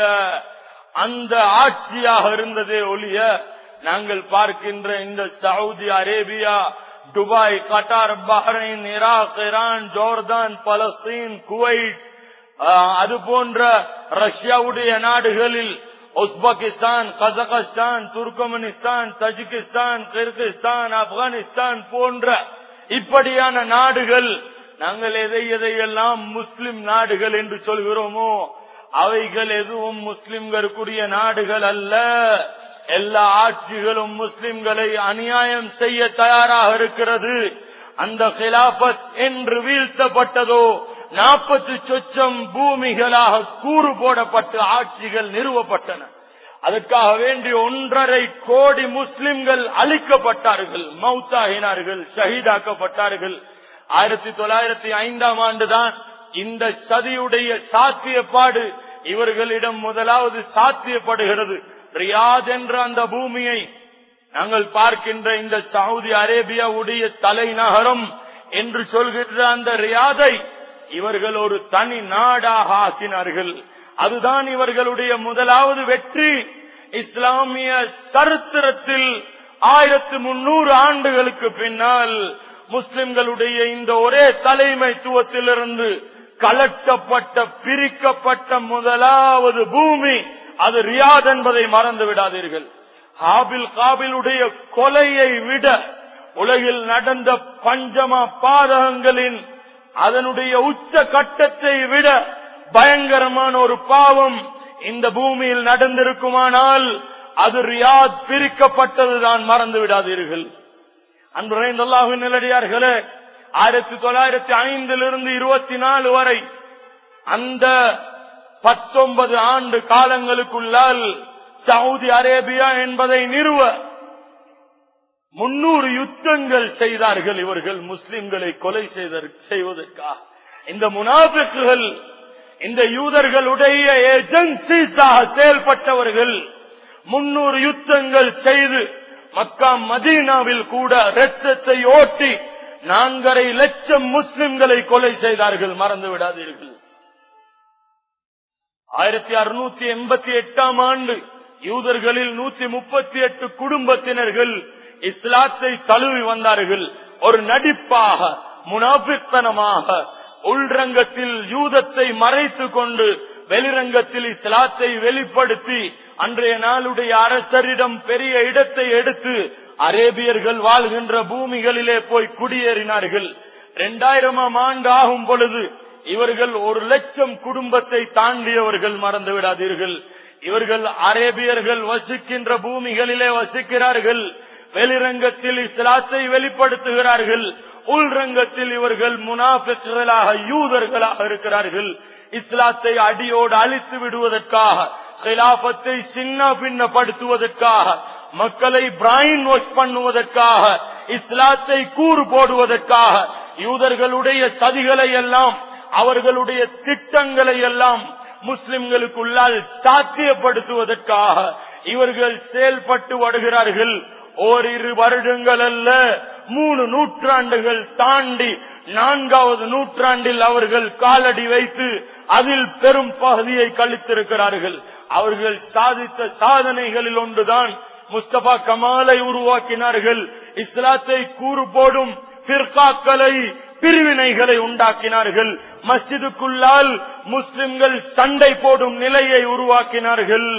அந்த ஆட்சியாக இருந்ததே ஒழிய நாங்கள் பார்க்கின்ற இந்த Saudi Arabia Dubai Qatar Bahrain Iraq Iran Jordan Palestine Kuwait அது போன்ற ரஷ்யாவுடைய நாடுகளில் Uzbekistan Kazakhstan Turkmenistan Tajikistan Kyrgyzstan Afghanistan போன்ற இப்படியான நாடுகள் நாங்கள் எதை எதையெல்லாம் முஸ்லிம் நாடுகள் என்று சொல்கிறோமோ அவைகள் எதுவும் முஸ்லிம்களுக்குரிய நாடுகள் அல்ல எல்லா ஆட்சிகளும் முஸ்லிம்களை அநியாயம் செய்ய தயாராக இருக்கிறது அந்த கிலாபத் என்று வீழ்த்தப்பட்டதோ நாற்பத்தி சொச்சம் பூமிகளாக கூறு போடப்பட்டு ஆட்சிகள் நிறுவப்பட்டன அதற்காக வேண்டி ஒன்றரை கோடி முஸ்லிம்கள் அழிக்கப்பட்டார்கள் மௌத்தாகினார்கள் ஷஹீதாக்கப்பட்டார்கள் ஆயிரத்தி தொள்ளாயிரத்தி ஐந்தாம் ஆண்டுதான் இந்த சதியுடைய சாத்தியப்பாடு இவர்களிடம் முதலாவது சாத்தியப்படுகிறது ரியாத் என்ற அந்த பூமியை நாங்கள் பார்க்கின்ற இந்த சவுதி அரேபியாவுடைய தலைநகரம் என்று சொல்கின்ற அந்த ரியாதை இவர்கள் ஒரு தனி நாடாக ஆக்கினார்கள் அதுதான் இவர்களுடைய முதலாவது வெற்றி இஸ்லாமிய சரித்திரத்தில் ஆயிரத்தி முன்னூறு ஆண்டுகளுக்கு பின்னால் முஸ்லிம்களுடைய இந்த ஒரே தலைமைத்துவத்திலிருந்து கலட்டப்பட்ட பிரிக்கப்பட்ட முதலாவது பூமி அது ரியாத் என்பதை மறந்து விடாதீர்கள் ஹாபில் காபிலுடைய கொலையை விட உலகில் நடந்த பஞ்சம பாதகங்களின் அதனுடைய உச்ச கட்டத்தை விட பயங்கரமான ஒரு பாவம் இந்த பூமியில் நடந்திருக்குமானால் அது ரியாத் பிரிக்கப்பட்டதுதான் மறந்து விடாதீர்கள் அன்புரைந்தல்லாஹு நிலடியார்களே ஆயிரத்தி தொள்ளாயிரத்தி ஐந்திலிருந்து இருபத்தி நாலு வரை அந்த பத்தொன்பது ஆண்டு காலங்களுக்குள்ளால் சவுதி அரேபியா என்பதை நிறுவ முன்னூறு யுத்தங்கள் செய்தார்கள் இவர்கள் முஸ்லிம்களை கொலை செய்வதற்காக இந்த முனாபிக்குகள் இந்த யூதர்களுடைய ஏஜென்சிஸாக செயல்பட்டவர்கள் முன்னூறு யுத்தங்கள் செய்து மக்கா மதீனாவில் கூட ரத்தத்தை ஓட்டி நான்கரை லட்சம் முஸ்லிம்களை கொலை செய்தார்கள் மறந்து விடாதீர்கள் ஆயிரத்தி அறுநூத்தி எண்பத்தி எட்டாம் ஆண்டு யூதர்களில் நூத்தி முப்பத்தி எட்டு குடும்பத்தினர்கள் இஸ்லாத்தை தழுவி வந்தார்கள் ஒரு நடிப்பாக முனாபித்தனமாக உள்ரங்கத்தில் யூதத்தை மறைத்து கொண்டு வெளிரங்கத்தில் இஸ்லாத்தை வெளிப்படுத்தி அன்றைய நாளுடைய அரசரிடம் பெரிய இடத்தை எடுத்து அரேபியர்கள் வாழ்கின்ற பூமிகளிலே போய் குடியேறினார்கள் இரண்டாயிரமாம் ஆண்டு ஆகும் பொழுது இவர்கள் ஒரு லட்சம் குடும்பத்தை தாண்டியவர்கள் மறந்து விடாதீர்கள் இவர்கள் அரேபியர்கள் வசிக்கின்ற பூமிகளிலே வசிக்கிறார்கள் வெளிரங்கத்தில் இஸ்லாத்தை வெளிப்படுத்துகிறார்கள் உள்ரங்கத்தில் இவர்கள் முனாபிக்களாக யூதர்களாக இருக்கிறார்கள் இஸ்லாத்தை அடியோடு அழித்து விடுவதற்காக கிலாபத்தை சின்ன பின்னப்படுத்துவதற்காக மக்களை பிரைன் வாஷ் பண்ணுவதற்காக இஸ்லாத்தை கூறு போடுவதற்காக யூதர்களுடைய சதிகளை எல்லாம் அவர்களுடைய திட்டங்களை எல்லாம் முஸ்லிம்களுக்குள்ளால் சாத்தியப்படுத்துவதற்காக இவர்கள் செயல்பட்டு வருகிறார்கள் ஓரிரு வருடங்கள் அல்ல மூணு நூற்றாண்டுகள் தாண்டி நான்காவது நூற்றாண்டில் அவர்கள் காலடி வைத்து அதில் பெரும் பகுதியை கழித்திருக்கிறார்கள் அவர்கள் சாதித்த சாதனைகளில் ஒன்றுதான் முஸ்தபா கமாலை உருவாக்கினார்கள் இஸ்லாத்தை கூறு போடும் பிற்காக்களை பிரிவினைகளை உண்டாக்கினார்கள் மஸ்ஜிதுக்குள்ளால் முஸ்லிம்கள் சண்டை போடும் நிலையை உருவாக்கினார்கள்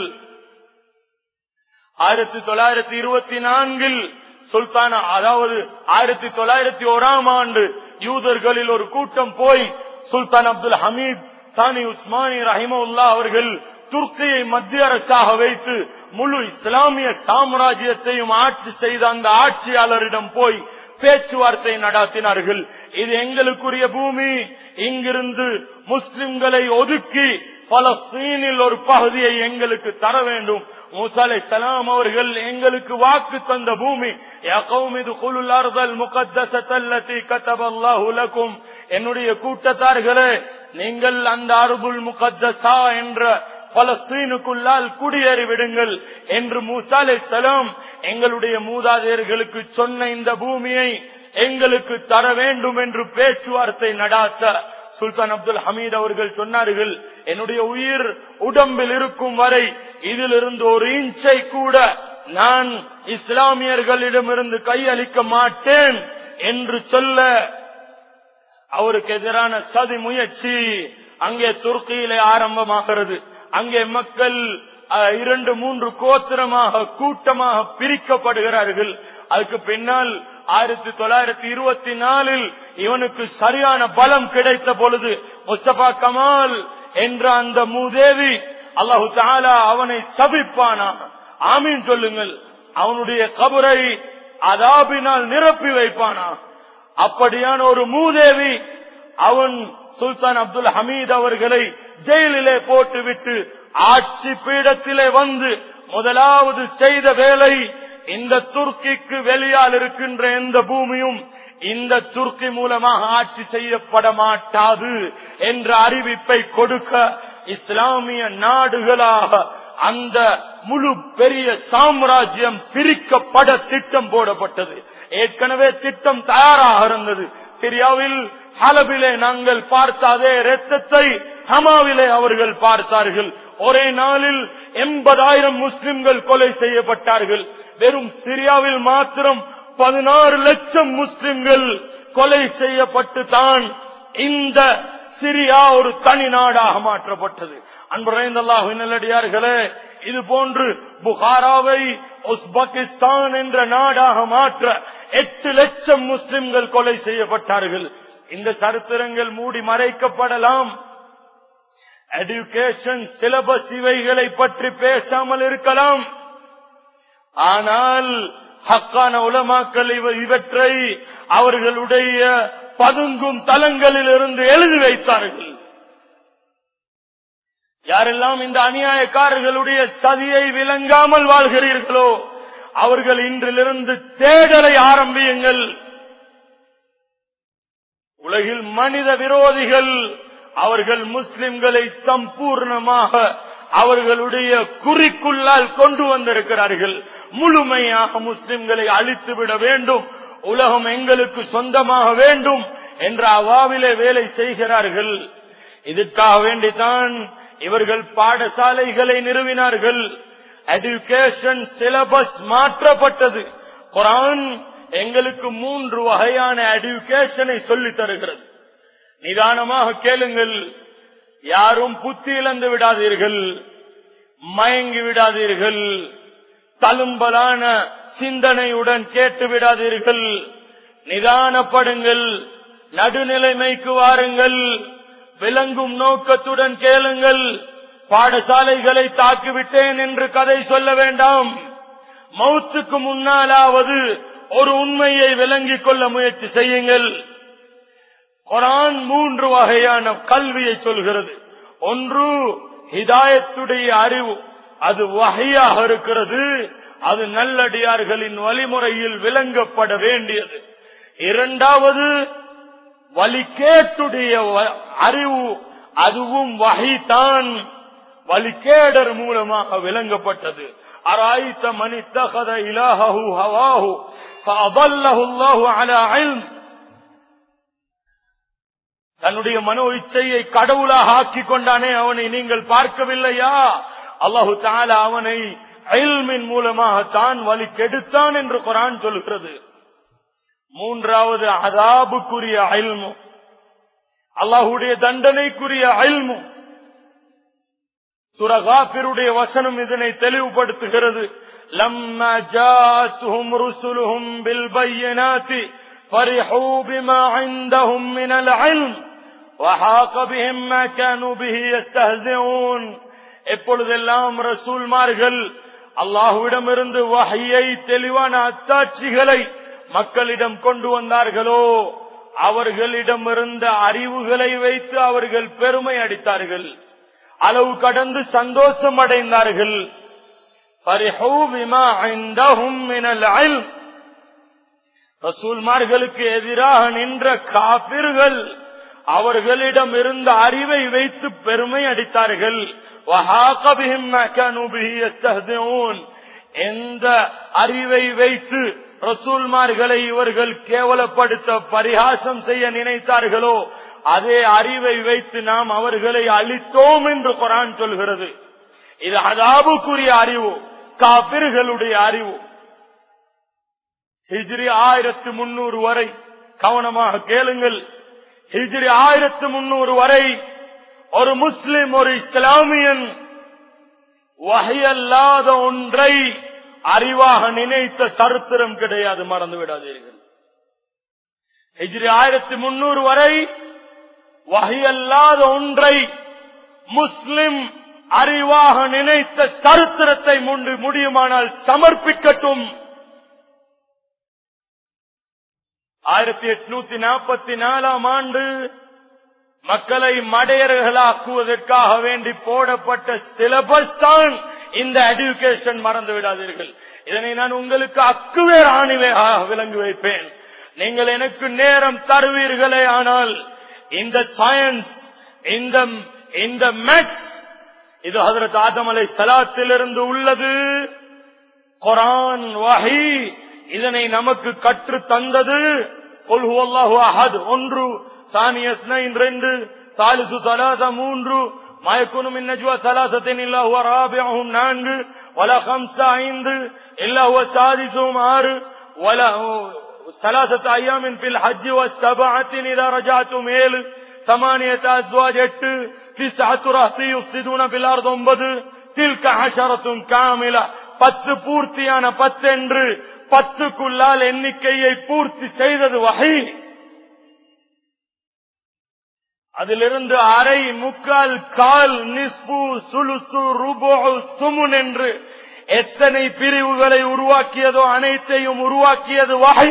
ஆயிரத்தி தொள்ளாயிரத்தி இருபத்தி நான்கில் சுல்தானா அதாவது ஆயிரத்தி தொள்ளாயிரத்தி ஓராம் ஆண்டு யூதர்களில் ஒரு கூட்டம் போய் சுல்தான் அப்துல் ஹமீத் சானி உஸ்மானி ரஹிமுல்லா அவர்கள் துர்க்கியை மத்திய அரசாக வைத்து முழு இஸ்லாமிய சாம்ராஜ்யத்தையும் ஆட்சி செய்த அந்த ஆட்சியாளரிடம் போய் பேச்சுவார்த்தை நடாத்தினார்கள் இது எங்களுக்குரிய பூமி இங்கிருந்து முஸ்லிம்களை ஒதுக்கி பலஸ்தீனில் ஒரு பகுதியை எங்களுக்கு தர வேண்டும் மூசாலை சலாம் அவர்கள் எங்களுக்கு வாக்கு தந்த பூமி என்னுடைய கூட்டத்தார்களே நீங்கள் அந்த அருபுல் முகத்தசா என்ற பலஸ்தீனுக்குள்ளால் குடியேறி விடுங்கள் என்று மூசாலை சலாம் எங்களுடைய மூதாதையர்களுக்கு சொன்ன இந்த பூமியை எங்களுக்கு தர வேண்டும் என்று பேச்சுவார்த்தை நடாத்த சுல்தான் அப்துல் ஹமீத் அவர்கள் சொன்னார்கள் என்னுடைய உயிர் உடம்பில் இருக்கும் வரை இதிலிருந்து ஒரு இன்ச்சை கூட நான் இஸ்லாமியர்களிடமிருந்து கையளிக்க மாட்டேன் என்று சொல்ல அவருக்கு எதிரான சதி முயற்சி அங்கே துர்க்கியிலே ஆரம்பமாகிறது அங்கே மக்கள் அஹ், இரண்டு மூன்று கோத்திரமாக கூட்டமாக பிரிக்கப்படுகிறார்கள் அதுக்கு பின்னால் ஆயிரத்தி தொள்ளாயிரத்தி இருபத்தி நாலில் இவனுக்கு சரியான பலம் கிடைத்த பொழுது முஸ்தபா கமால் என்ற அந்த மூதேவி அல்லாஹு தாலா அவனை சபிப்பானா ஆமீன் சொல்லுங்கள் அவனுடைய கபரை அதாபினால் நிரப்பி வைப்பானா அப்படியான ஒரு மூதேவி அவன் சுல்தான் அப்துல் ஹமீத் அவர்களை ஜெயிலிலே போட்டுவிட்டு ஆட்சி பீடத்திலே வந்து முதலாவது செய்த வேலை இந்த துர்க்கிக்கு வெளியால் இருக்கின்ற எந்த பூமியும் இந்த துர்க்கி மூலமாக ஆட்சி செய்யப்பட மாட்டாது என்ற அறிவிப்பை கொடுக்க இஸ்லாமிய நாடுகளாக அந்த முழு பெரிய சாம்ராஜ்யம் பிரிக்கப்பட திட்டம் போடப்பட்டது ஏற்கனவே திட்டம் தயாராக இருந்தது சிரியாவில் ஹலபிலே நாங்கள் பார்த்த அதே ரத்தத்தை ஹமாவிலே அவர்கள் பார்த்தார்கள் ஒரே நாளில் எண்பதாயிரம் முஸ்லிம்கள் கொலை செய்யப்பட்டார்கள் வெறும் சிரியாவில் மாத்திரம் பதினாறு லட்சம் முஸ்லிம்கள் கொலை செய்யப்பட்டு தான் இந்த சிரியா ஒரு தனி நாடாக மாற்றப்பட்டது அன்புரைந்தல்லாஹு நல்லடியார்களே இது போன்று புகாராவை உஸ்பெகிஸ்தான் என்ற நாடாக மாற்ற எட்டு லட்சம் முஸ்லிம்கள் கொலை செய்யப்பட்டார்கள் இந்த சரித்திரங்கள் மூடி மறைக்கப்படலாம் எடுகேஷன் சிலபஸ் இவைகளை பற்றி பேசாமல் இருக்கலாம் ஆனால் ஹக்கான உலமாக்கள் இவ- இவற்றை அவர்களுடைய பதுங்கும் தலங்களில் இருந்து எழுதி வைத்தார்கள் யாரெல்லாம் இந்த அநியாயக்காரர்களுடைய சதியை விளங்காமல் வாழ்கிறீர்களோ அவர்கள் இன்றிலிருந்து தேடலை ஆரம்பியுங்கள் உலகில் மனித விரோதிகள் அவர்கள் முஸ்லிம்களை சம்பூர்ணமாக அவர்களுடைய குறிக்குள்ளால் கொண்டு வந்திருக்கிறார்கள் முழுமையாக முஸ்லிம்களை அழித்துவிட வேண்டும் உலகம் எங்களுக்கு சொந்தமாக வேண்டும் என்ற அவாவிலே வேலை செய்கிறார்கள் இதற்காக வேண்டித்தான் இவர்கள் பாடசாலைகளை நிறுவினார்கள் எஜுகேஷன் சிலபஸ் மாற்றப்பட்டது குரான் எங்களுக்கு மூன்று வகையான எஜுகேஷனை சொல்லித் தருகிறது நிதானமாக கேளுங்கள் யாரும் புத்தி இழந்து விடாதீர்கள் மயங்கி விடாதீர்கள் தழும்பலான சிந்தனையுடன் கேட்டு விடாதீர்கள் நிதானப்படுங்கள் நடுநிலைமைக்கு வாருங்கள் விளங்கும் நோக்கத்துடன் கேளுங்கள் பாடசாலைகளை தாக்கிவிட்டேன் என்று கதை சொல்ல வேண்டாம் மௌத்துக்கு முன்னாலாவது ஒரு உண்மையை விளங்கிக் கொள்ள முயற்சி செய்யுங்கள் குரான் மூன்று வகையான கல்வியை சொல்கிறது ஒன்று ஹிதாயத்துடைய அறிவு அது வகையாக இருக்கிறது அது நல்லடியார்களின் வழிமுறையில் விளங்கப்பட வேண்டியது இரண்டாவது வழிகேட்டுடைய வ- அறிவு அதுவும் வகைதான் வழிகேடர் மூலமாக விளங்கப்பட்டது அராய்த்த மணி தகத இலாஹு ஹவாஹு فأضله الله على علم தன்னுடைய மனோ இச்சையை கடவுளாக ஆக்கிக் கொண்டானே அவனை நீங்கள் பார்க்கவில்லையா அல்லாஹு தாலா அவனை அயல்மின் மூலமாக தான் வழி கெடுத்தான் என்று குரான் சொல்கிறது மூன்றாவது அதாபுக்குரிய அயல்மு அல்லாஹுடைய தண்டனைக்குரிய அயல்மு சுரகாபிருடைய வசனம் இதனை தெளிவுபடுத்துகிறது لما جاءتهم رسلهم بالبينات فرحوا بما عندهم من العلم وحاق بهم ما كانوا به يستهزئون எப்பொழுதெல்லாம் ரசூல்மார்கள் அல்லாஹுவிடமிருந்து வகையை தெளிவான அத்தாட்சிகளை மக்களிடம் கொண்டு வந்தார்களோ அவர்களிடம் இருந்த அறிவுகளை வைத்து அவர்கள் பெருமை அடித்தார்கள் அளவு கடந்து சந்தோஷம் அடைந்தார்கள் فرحوا بما عندهم من العلم ரசூல்மார்களுக்கு எதிராக நின்ற காபிர்கள் அவர்களிடம் இருந்த அறிவை வைத்து பெருமை அடித்தார்கள் எந்த அறிவை வைத்து ரசூல்மார்களை இவர்கள் கேவலப்படுத்த பரிகாசம் செய்ய நினைத்தார்களோ அதே அறிவை வைத்து நாம் அவர்களை அளித்தோம் என்று குரான் சொல்கிறது இது அதாபுக்குரிய அறிவு காபிர்களுடைய அறிவு ஹிஜ்ரி ஆயிரத்து முன்னூறு வரை கவனமாக கேளுங்கள் ஹிஜ்ரி ஆயிரத்து முன்னூறு வரை ஒரு முஸ்லிம் ஒரு இஸ்லாமியன் வகையல்லாத ஒன்றை அறிவாக நினைத்த சரித்திரம் கிடையாது மறந்து விடாதீர்கள் ஹிஜ்ரி ஆயிரத்தி முன்னூறு வரை வகையல்லாத ஒன்றை முஸ்லிம் அறிவாக நினைத்த சரித்திரத்தை முண்டு முடியுமானால் சமர்ப்பிக்கட்டும் ஆயிரத்தி எட்நூத்தி நாற்பத்தி நாலாம் ஆண்டு மக்களை மடையர்களாக்குவதற்காக வேண்டி போடப்பட்ட சிலபஸ் தான் இந்த எஜுகேஷன் மறந்து விடாதீர்கள் இதனை நான் உங்களுக்கு அக்குவேர் ஆணிவையாக விளங்கி வைப்பேன் நீங்கள் எனக்கு நேரம் தருவீர்களே ஆனால் இந்த சயின்ஸ் இந்த இந்த மேக்ஸ் இது ஹதரத் ஆதம் அலை சலாத்திலிருந்து உள்ளது குரான் வகை இதனை நமக்கு கற்று தந்தது ஒன்று ثاني اثنين رند ثالث ثلاثة மூன்று ما يكون من نجوى ثلاثة إلا هو رابعهم نانج ولا خمسة عند إلا هو سادسهم آر ولا ثلاثة أيام في الحج والسبعة إذا رجعتم إلى ثمانية أزواج எட்டு تسعة رهط يفسدون في الأرض ஒன்பது تلك عشرة كاملة பத்து பூர்த்தியான பத்தென்று பத்துக்குள்ளால் எண்ணிக்கையை பூர்த்தி செய்தது வகை அதிலிருந்து அரை முக்கால் கால் நிஸ்பு சுலுசு ருபோ சுமுன் என்று எத்தனை பிரிவுகளை உருவாக்கியதோ அனைத்தையும் உருவாக்கியது வகை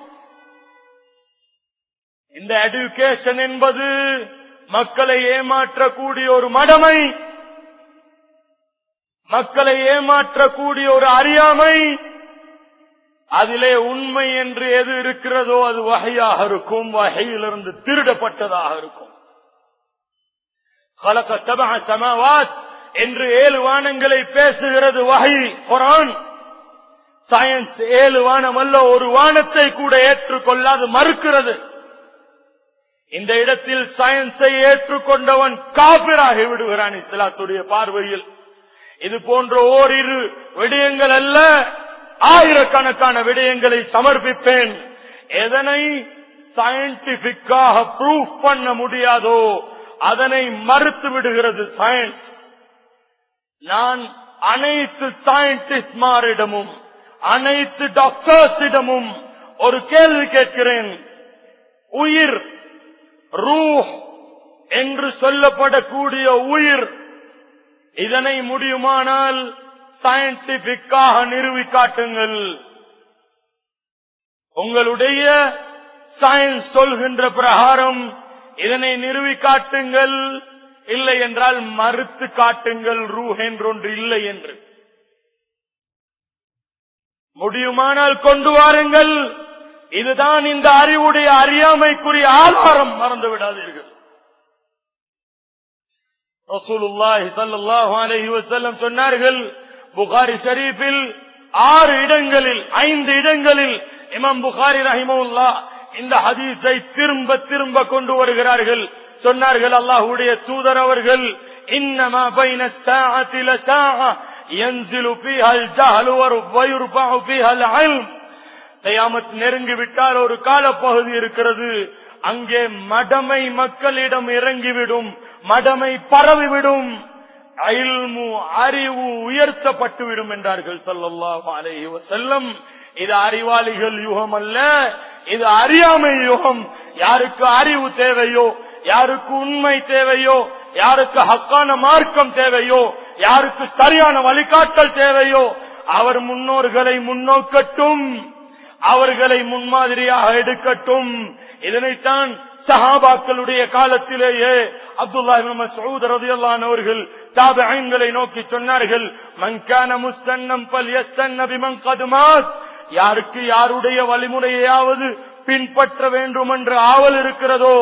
இந்த எடுகேஷன் என்பது மக்களை ஏமாற்றக்கூடிய ஒரு மடமை மக்களை ஏமாற்றக்கூடிய ஒரு அறியாமை அதிலே உண்மை என்று எது இருக்கிறதோ அது வகையாக இருக்கும் வகையிலிருந்து திருடப்பட்டதாக இருக்கும் خلق سبع سماوات என்று ஏழு வானங்களை பேசுகிறது வகை குரான் சயின்ஸ் ஏழு வானம் அல்ல ஒரு வானத்தை கூட ஏற்றுக்கொள்ளாது மறுக்கிறது இந்த இடத்தில் சயின்ஸை ஏற்றுக்கொண்டவன் காபிராகி விடுகிறான் இஸ்லாத்துடைய பார்வையில் இது போன்ற ஓரிரு விடயங்கள் அல்ல ஆயிரக்கணக்கான விடயங்களை சமர்ப்பிப்பேன் எதனை சயின்டிபிக்காக ப்ரூஃப் பண்ண முடியாதோ அதனை மறுத்து விடுகிறது சயின்ஸ் நான் அனைத்து சயின்டிஸ்ட்மாரிடமும் அனைத்து டாக்டர்ஸிடமும் ஒரு கேள்வி கேட்கிறேன் உயிர் ரூஹ் என்று சொல்லப்படக்கூடிய உயிர் இதனை முடியுமானால் சயின்டிபிக்காக நிறுவி காட்டுங்கள் உங்களுடைய சயின்ஸ் சொல்கின்ற பிரகாரம் இதனை நிறுவி காட்டுங்கள் இல்லை என்றால் மறுத்து காட்டுங்கள் ரூ என்றொன்று இல்லை என்று முடியுமானால் கொண்டு வாருங்கள் இதுதான் இந்த அறிவுடைய அறியாமைக்குரிய ஆதாரம் மறந்து விடாதீர்கள் ரசூலுல்லாஹி ஸல்லல்லாஹு அலைஹி வஸல்லம் சொன்னார்கள் புகாரி ஷரீஃபில் ஆறு இடங்களில் ஐந்து இடங்களில் இமாம் புகாரி ரஹிமவுல்லா இந்த ஹதீஸை திரும்ப திரும்ப கொண்டு வருகிறார்கள் சொன்னார்கள் அல்லாஹுடைய தூதர் அவர்கள் இன்னமா பைன الساعة لساعة ينزل فيها الجهل ويرفع فيها العلم கயாமத் நெருங்கி விட்டால் ஒரு காலப்பகுதி இருக்கிறது அங்கே மடமை மக்களிடம் இறங்கிவிடும் மடமை பரவிவிடும் அயல்மு அறிவு உயர்த்தப்பட்டுவிடும் என்றார்கள் சொல்லல்லாஹு அலைஹி வஸல்லம் இது அறிவாளிகள் யுகம் அல்ல இது அறியாமை யுகம் யாருக்கு அறிவு தேவையோ யாருக்கு உண்மை தேவையோ யாருக்கு ஹக்கான மார்க்கம் தேவையோ யாருக்கு சரியான வழிகாட்டல் தேவையோ அவர் முன்னோர்களை முன்னோக்கட்டும் அவர்களை முன்மாதிரியாக எடுக்கட்டும் இதனைத்தான் சஹாபாக்களுடைய காலத்திலேயே அப்துல்லாஹின் தாபங்களை நோக்கி சொன்னார்கள் மங்கான முஸ்தன்னம் பல் எஸ்தன்னபிமங்கதுமாத் யாருக்கு யாருடைய வழிமுறையாவது பின்பற்ற வேண்டும் என்று ஆவல் இருக்கிறதோ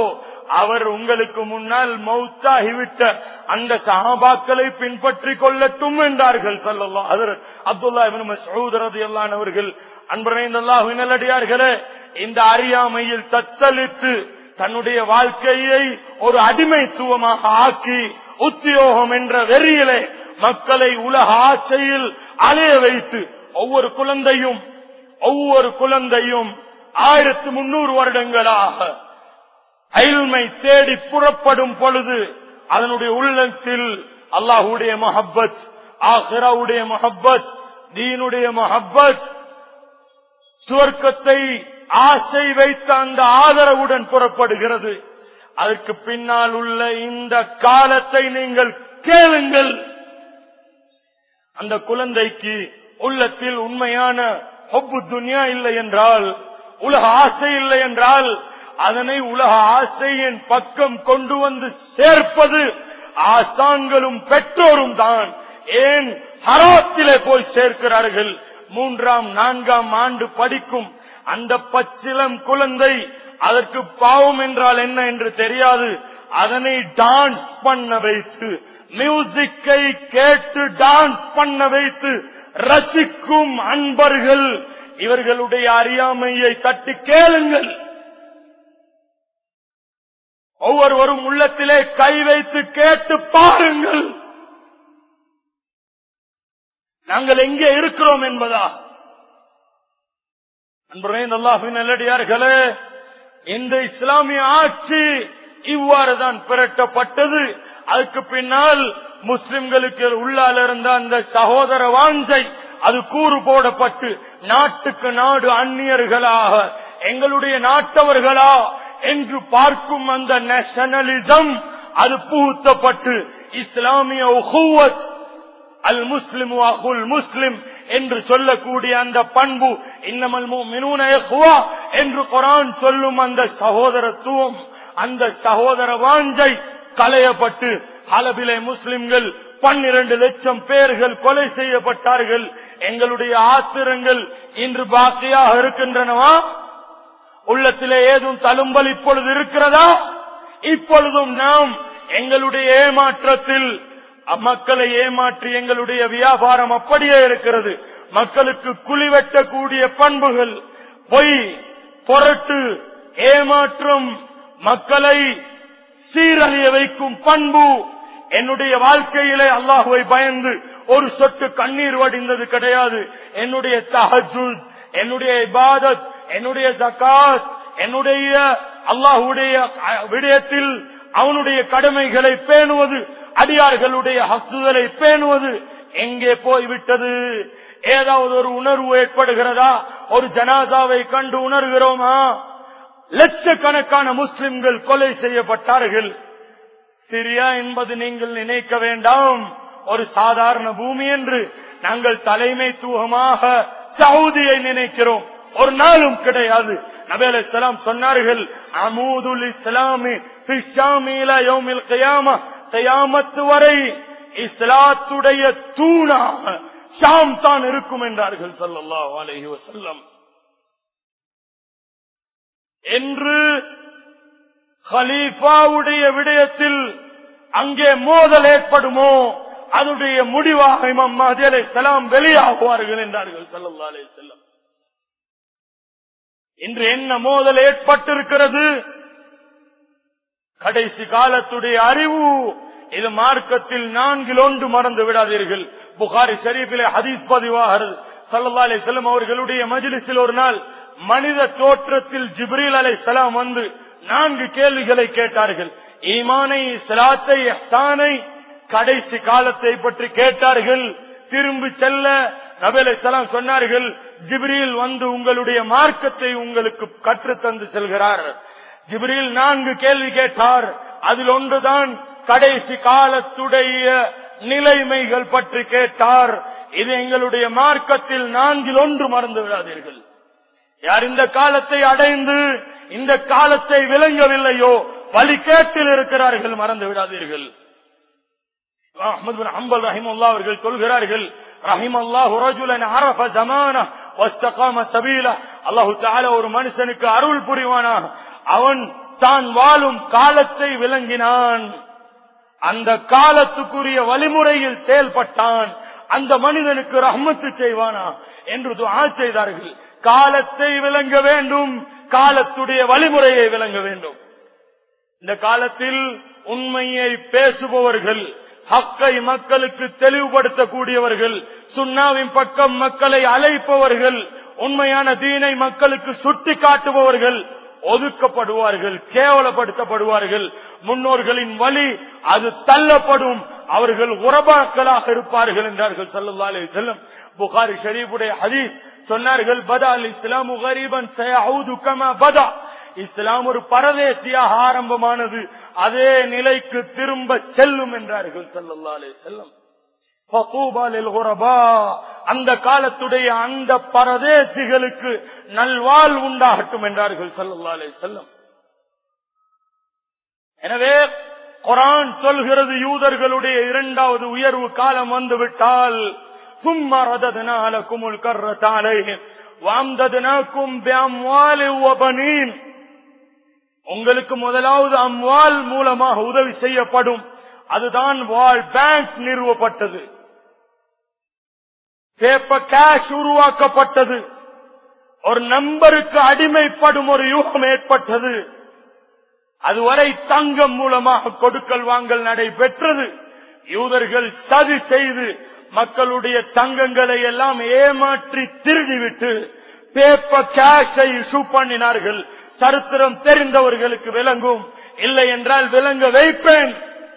அவர் உங்களுக்கு முன்னால் மௌத்தாகிவிட்ட அந்த சஹாபாக்களை பின்பற்றி கொள்ளட்டும் என்றார்கள் சொல்லலாம் அதர் அப்துல்லா இப்னு மஸ்ஊத் ரலியல்லாஹு அவர்கள் அன்பரைந்தல்லாஹு நல்லடியார்களே இந்த அறியாமையில் தத்தளித்து தன்னுடைய வாழ்க்கையை ஒரு அடிமைத்துவமாக ஆக்கி உத்தியோகம் என்ற வெறியிலே மக்களை உலக ஆசையில் அலைய வைத்து ஒவ்வொரு குழந்தையும் ஒவ்வொரு குழந்தையும் ஆயிரத்து முன்னூறு வருடங்களாக அயல்மை தேடி புறப்படும் பொழுது அதனுடைய உள்ளத்தில் அல்லாஹுடைய மஹப்பத் ஆஹிராவுடைய மஹப்பத் தீனுடைய மஹப்பத் சுவர்க்கத்தை ஆசை வைத்த அந்த ஆதரவுடன் புறப்படுகிறது அதற்கு பின்னால் உள்ள இந்த காலத்தை நீங்கள் கேளுங்கள் அந்த குழந்தைக்கு உள்ளத்தில் உண்மையான ஹொப்பு துனியா இல்லை என்றால் உலக ஆசை இல்லை என்றால் அதனை உலக ஆசையின் பக்கம் கொண்டு வந்து சேர்ப்பது ஆசான்களும் பெற்றோரும் தான் ஏன் ஹராத்திலே போய் சேர்க்கிறார்கள் மூன்றாம் நான்காம் ஆண்டு படிக்கும் அந்த பச்சிலம் குழந்தை அதற்கு பாவம் என்றால் என்ன என்று தெரியாது அதனை டான்ஸ் பண்ண வைத்து மியூசிக்கை கேட்டு டான்ஸ் பண்ண வைத்து ரசிக்கும் அன்பர்கள் இவர்களுடைய அறியாமையை தட்டி கேளுங்கள் ஒவ்வொருவரும் உள்ளத்திலே கை வைத்து கேட்டு பாருங்கள் நாங்கள் எங்கே இருக்கிறோம் என்பதா அன்புரை நல்லாஹின் நல்லடியார்களே இந்த இஸ்லாமிய ஆட்சி இவ்வாறு தான் பிரட்டப்பட்டது அதுக்கு பின்னால் முஸ்லிம்களுக்கு உள்ளால் இருந்த அந்த சகோதர வாஞ்சை அது கூறு போடப்பட்டு நாட்டுக்கு நாடு அந்நியர்களாக எங்களுடைய நாட்டவர்களா என்று பார்க்கும் அந்த நேஷனலிசம் அது புகுத்தப்பட்டு இஸ்லாமிய உஹுவத் அல் முஸ்லிம் அகுல் முஸ்லிம் என்று சொல்லக்கூடிய அந்த பண்பு இன்னமல் மினூன என்று குரான் சொல்லும் அந்த சகோதரத்துவம் அந்த சகோதர வாஞ்சை களையப்பட்டு அளவிலே முஸ்லிம்கள் பன்னிரண்டு லட்சம் பேர்கள் கொலை செய்யப்பட்டார்கள் எங்களுடைய ஆத்திரங்கள் இன்று பாக்கியாக இருக்கின்றனவா உள்ளத்திலே ஏதும் தழும்பல் இப்பொழுது இருக்கிறதா இப்பொழுதும் நாம் எங்களுடைய ஏமாற்றத்தில் மக்களை ஏமாற்றி எங்களுடைய வியாபாரம் அப்படியே இருக்கிறது மக்களுக்கு குழி வெட்டக்கூடிய பண்புகள் பொய் பொருட்டு ஏமாற்றம் மக்களை சீரழிய வைக்கும் பண்பு என்னுடைய வாழ்க்கையிலே அல்லாஹுவை பயந்து ஒரு சொட்டு கண்ணீர் வடிந்தது கிடையாது என்னுடைய தஹஜுத் என்னுடைய இபாதத் என்னுடைய ஜக்காத் என்னுடைய அல்லாஹுடைய விடயத்தில் அவனுடைய கடமைகளை பேணுவது அடியார்களுடைய ஹக்குகளை பேணுவது எங்கே போய்விட்டது ஏதாவது ஒரு உணர்வு ஏற்படுகிறதா ஒரு ஜனாதாவை கண்டு உணர்கிறோமா லட்சக்கணக்கான முஸ்லிம்கள் கொலை செய்யப்பட்டார்கள் சிரியா என்பது நீங்கள் நினைக்க வேண்டாம் ஒரு சாதாரண பூமி என்று நாங்கள் தலைமைத்துவமாக சவுதியை நினைக்கிறோம் ஒரு நாளும் கிடையாது நபேல் இஸ்லாம் சொன்னார்கள் அமூதுல் இஸ்லாமி கயாமத்து வரை இஸ்லாத்துடைய தூணாக ஷாம் தான் இருக்கும் என்றார்கள் சல்லாஹ் அலஹி வசல்லம் என்று ஹலீஃபாவுடைய விடயத்தில் அங்கே மோதல் ஏற்படுமோ அதனுடைய முடிவாக இமாம் மஹதி அலை சலாம் வெளியாகுவார்கள் என்றார்கள் சல்லா அலே செல்லம் இன்று என்ன மோதல் ஏற்பட்டிருக்கிறது கடைசி காலத்துடைய அறிவு இது மார்க்கத்தில் நான்கில் ஒன்று மறந்து விடாதீர்கள் புகாரி ஷரீஃபிலே ஹதீஸ் பதிவாகிறது சல்லா அலை செல்லம் அவர்களுடைய மஜிலிஸில் ஒரு நாள் மனித தோற்றத்தில் ஜிப்ரீல் அலை சலாம் வந்து நான்கு கேள்விகளை கேட்டார்கள் ஈமானை இஸ்லாத்தை எஹ்தானை கடைசி காலத்தை பற்றி கேட்டார்கள் திரும்பி செல்ல நபேலை சலாம் சொன்னார்கள் ஜிப்ரீல் வந்து உங்களுடைய மார்க்கத்தை உங்களுக்கு கற்றுத்தந்து செல்கிறார் ஜிப்ரீல் நான்கு கேள்வி கேட்டார் அதில் ஒன்றுதான் கடைசி காலத்துடைய நிலைமைகள் பற்றி கேட்டார் இது எங்களுடைய மார்க்கத்தில் நான்கில் ஒன்று மறந்து விடாதீர்கள் யார் இந்த காலத்தை அடைந்து இந்த காலத்தை விளங்கவில்லையோ வழிகேட்டில் இருக்கிறார்கள் மறந்து விடாதீர்கள் அஹமது பின் ஹம்பல் ரஹிமுல்லா அவர்கள் சொல்கிறார்கள் ரஹிம் அல்லாஹ் ரஜுலன் அரஃப ஜமான வஸ்தகாம சபீல அல்லாஹு தஆலா ஒரு மனுஷனுக்கு அருள் புரிவானாக அவன் தான் வாழும் காலத்தை விளங்கினான் அந்த காலத்துக்குரிய வழிமுறையில் செயல்பட்டான் அந்த மனிதனுக்கு ரஹ்மத்து செய்வானா என்று துஆ செய்தார்கள் காலத்தை விளங்க வேண்டும் காலத்துடைய வழிமுறையை விளங்க வேண்டும் இந்த காலத்தில் உண்மையை பேசுபவர்கள் ஹக்கை மக்களுக்கு தெளிவுபடுத்தக்கூடியவர்கள் சுண்ணாவின் பக்கம் மக்களை அழைப்பவர்கள் உண்மையான தீனை மக்களுக்கு சுட்டி காட்டுபவர்கள் ஒதுக்கப்படுவார்கள் கேவலப்படுத்தப்படுவார்கள் முன்னோர்களின் வழி அது தள்ளப்படும் அவர்கள் உறபாக்களாக இருப்பார்கள் என்றார்கள் சல்லா அலி செல்லம் புகாரி ஷரீஃபுடைய ஹதீஸ் சொன்னார்கள் பதா அல் இஸ்லாம் கரீபன் கமா பதா இஸ்லாம் ஒரு பரதேசியாக ஆரம்பமானது அதே நிலைக்கு திரும்ப செல்லும் என்றார்கள் சல்லா அலி செல்லம் அந்த காலத்துடைய அந்த பரதேசிகளுக்கு நல்வாழ் உண்டாகட்டும் என்றார்கள் சல்லா அலி செல்லம் எனவே குரான் சொல்கிறது யூதர்களுடைய இரண்டாவது உயர்வு காலம் வந்துவிட்டால் சும்மா ரதனாலக்கும் கர்றத்தாலே வாம்தனாக்கும் உங்களுக்கு முதலாவது அம்வால் மூலமாக உதவி செய்யப்படும் அதுதான் வால் பேங்க் நிறுவப்பட்டது பேப்பர் கேஷ் உருவாக்கப்பட்டது ஒரு நம்பருக்கு அடிமைப்படும் ஒரு யூகம் ஏற்பட்டது அதுவரை தங்கம் மூலமாக கொடுக்கல் வாங்கல் நடைபெற்றது யூதர்கள் சதி செய்து மக்களுடைய தங்கங்களை எல்லாம் ஏமாற்றி திருடிவிட்டு பேப்பர் கேஷை இஷ்யூ பண்ணினார்கள் சரித்திரம் தெரிந்தவர்களுக்கு விளங்கும் இல்லை என்றால் விளங்க வைப்பேன்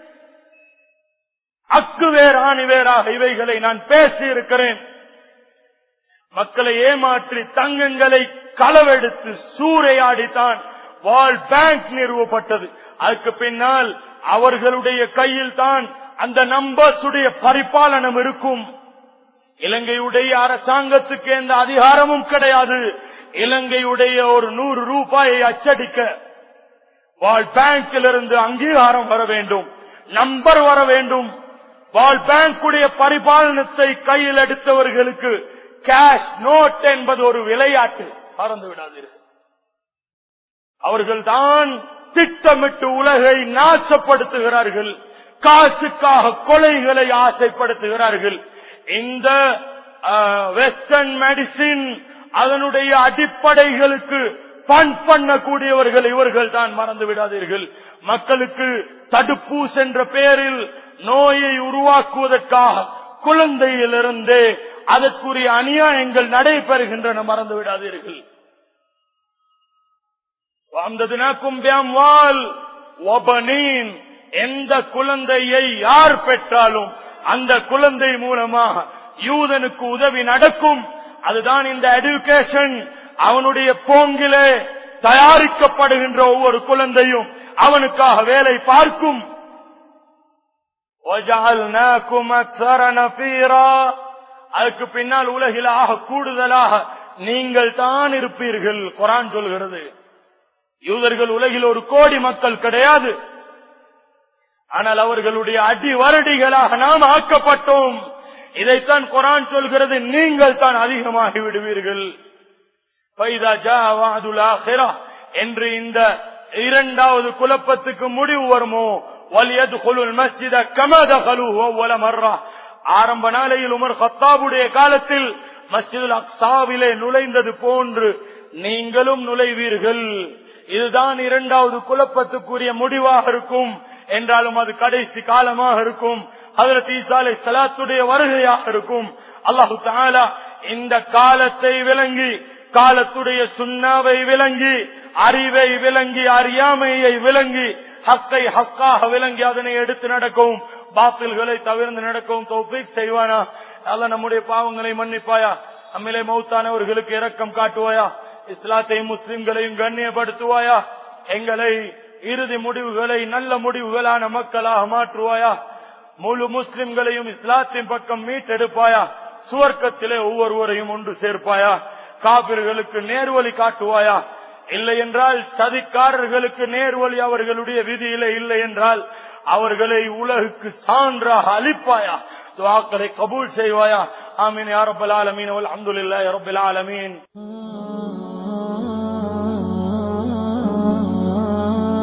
அக்கு வேர் ஆணி வேறாக இவைகளை நான் பேசி இருக்கிறேன் மக்களை ஏமாற்றி தங்கங்களை களவெடுத்து சூறையாடித்தான் வால் பேங்க் நிறுவப்பட்டது அதுக்கு பின்னால் அவர்களுடைய கையில் தான் அந்த நம்பர்ஸுடைய பரிபாலனம் இருக்கும் இலங்கையுடைய அரசாங்கத்துக்கு எந்த அதிகாரமும் கிடையாது இலங்கையுடைய ஒரு நூறு ரூபாயை அச்சடிக்க வால் பேங்கில் இருந்து அங்கீகாரம் வர வேண்டும் நம்பர் வர வேண்டும் வால் பேங்குடைய பரிபாலனத்தை கையில் எடுத்தவர்களுக்கு கேஷ் நோட் என்பது ஒரு விளையாட்டு மறந்து விடாதீர்கள் அவர்கள் தான் திட்டமிட்டு உலகை நாசப்படுத்துகிறார்கள் காசுக்காக கொலைகளை ஆசைப்படுத்துகிறார்கள் இந்த வெஸ்டர்ன் மெடிசின் அதனுடைய அடிப்படைகளுக்கு பண் பண்ணக்கூடியவர்கள் இவர்கள் தான் மறந்து விடாதீர்கள் மக்களுக்கு தடுப்பூசி என்ற பெயரில் நோயை உருவாக்குவதற்காக குழந்தையிலிருந்தே அதற்குரிய அநியாயங்கள் நடைபெறுகின்றன மறந்து விடாதீர்கள் எந்த குழந்தையை யார் பெற்றாலும் அந்த குழந்தை மூலமாக யூதனுக்கு உதவி நடக்கும் அதுதான் இந்த எடுகேஷன் அவனுடைய போங்கிலே தயாரிக்கப்படுகின்ற ஒவ்வொரு குழந்தையும் அவனுக்காக வேலை பார்க்கும் அதுக்கு பின்னால் உலகில் ஆக கூடுதலாக நீங்கள் தான் இருப்பீர்கள் குரான் சொல்கிறது யூதர்கள் உலகில் ஒரு கோடி மக்கள் கிடையாது ஆனால் அவர்களுடைய அடி வருடிகளாக நாம் ஆக்கப்பட்டோம் இதைத்தான் குரான் சொல்கிறது நீங்கள் தான் அதிகமாகி விடுவீர்கள் என்று இந்த இரண்டாவது குழப்பத்துக்கு முடிவு வருமோ வலியது கொலுல் மஸ்ஜித கமத கலு ஒவ்வொல மர்ரா ஆரம்ப நாளையில் உமர் ஹத்தாபுடைய காலத்தில் மஸ்ஜிதுல் அக்சாவிலே நுழைந்தது போன்று நீங்களும் நுழைவீர்கள் இதுதான் இரண்டாவது குழப்பத்துக்குரிய முடிவாக இருக்கும் என்றாலும் அது கடைசி காலமாக இருக்கும் ஹதரத் ஈசாலை சலாத்துடைய வருகையாக இருக்கும் அல்லாஹு தாலா இந்த காலத்தை விளங்கி காலத்துடைய சுண்ணாவை விளங்கி அறிவை விளங்கி அறியாமையை விளங்கி ஹக்கை ஹக்காக விளங்கி அதனை எடுத்து நடக்கவும் பாத்தில்களை தவிர்த்து நடக்கவும் தௌபீக் செய்வானா அல்ல நம்முடைய பாவங்களை மன்னிப்பாயா நம்மிலே மௌத்தானவர்களுக்கு இரக்கம் காட்டுவாயா இஸ்லாத்தையும் முஸ்லிம்களையும் கண்ணியப்படுத்துவாயா எங்களை இறுதி முடிவுகளை நல்ல முடிவுகளான மக்களாக மாற்றுவாயா முழு முஸ்லிம்களையும் இஸ்லாத்தின் பக்கம் மீட்டெடுப்பாயா சுவர்க்கத்திலே ஒவ்வொருவரையும் ஒன்று சேர்ப்பாயா காபிர்களுக்கு நேர்வழி காட்டுவாயா இல்லை என்றால் சதிக்காரர்களுக்கு நேர்வழி அவர்களுடைய விதியிலே இல்லை என்றால் அவர்களை உலகுக்கு சான்றாக அளிப்பாயா துவாக்களை கபூல் செய்வாயா ஆமீன் யாரப்பல் ஆலமீன் அல்ஹம்துலில்லாஹி ரப்பில் ஆலமீன்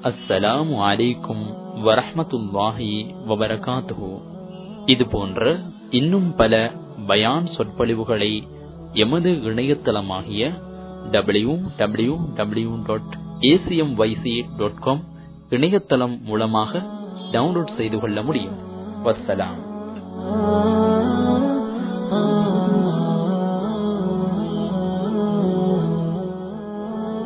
அஸ்ஸலாமு அலைக்கும் வரஹ்மத்துல்லாஹி வபரகாத்துஹு இது போன்ற இன்னும் பல பயான் சொற்பொழிவுகளை எமது இணையதளமாகிய W W W dot ACM YC dot com இணையதளம் மூலமாக டவுன்லோட் செய்து கொள்ள முடியும் வஸ்ஸலாம்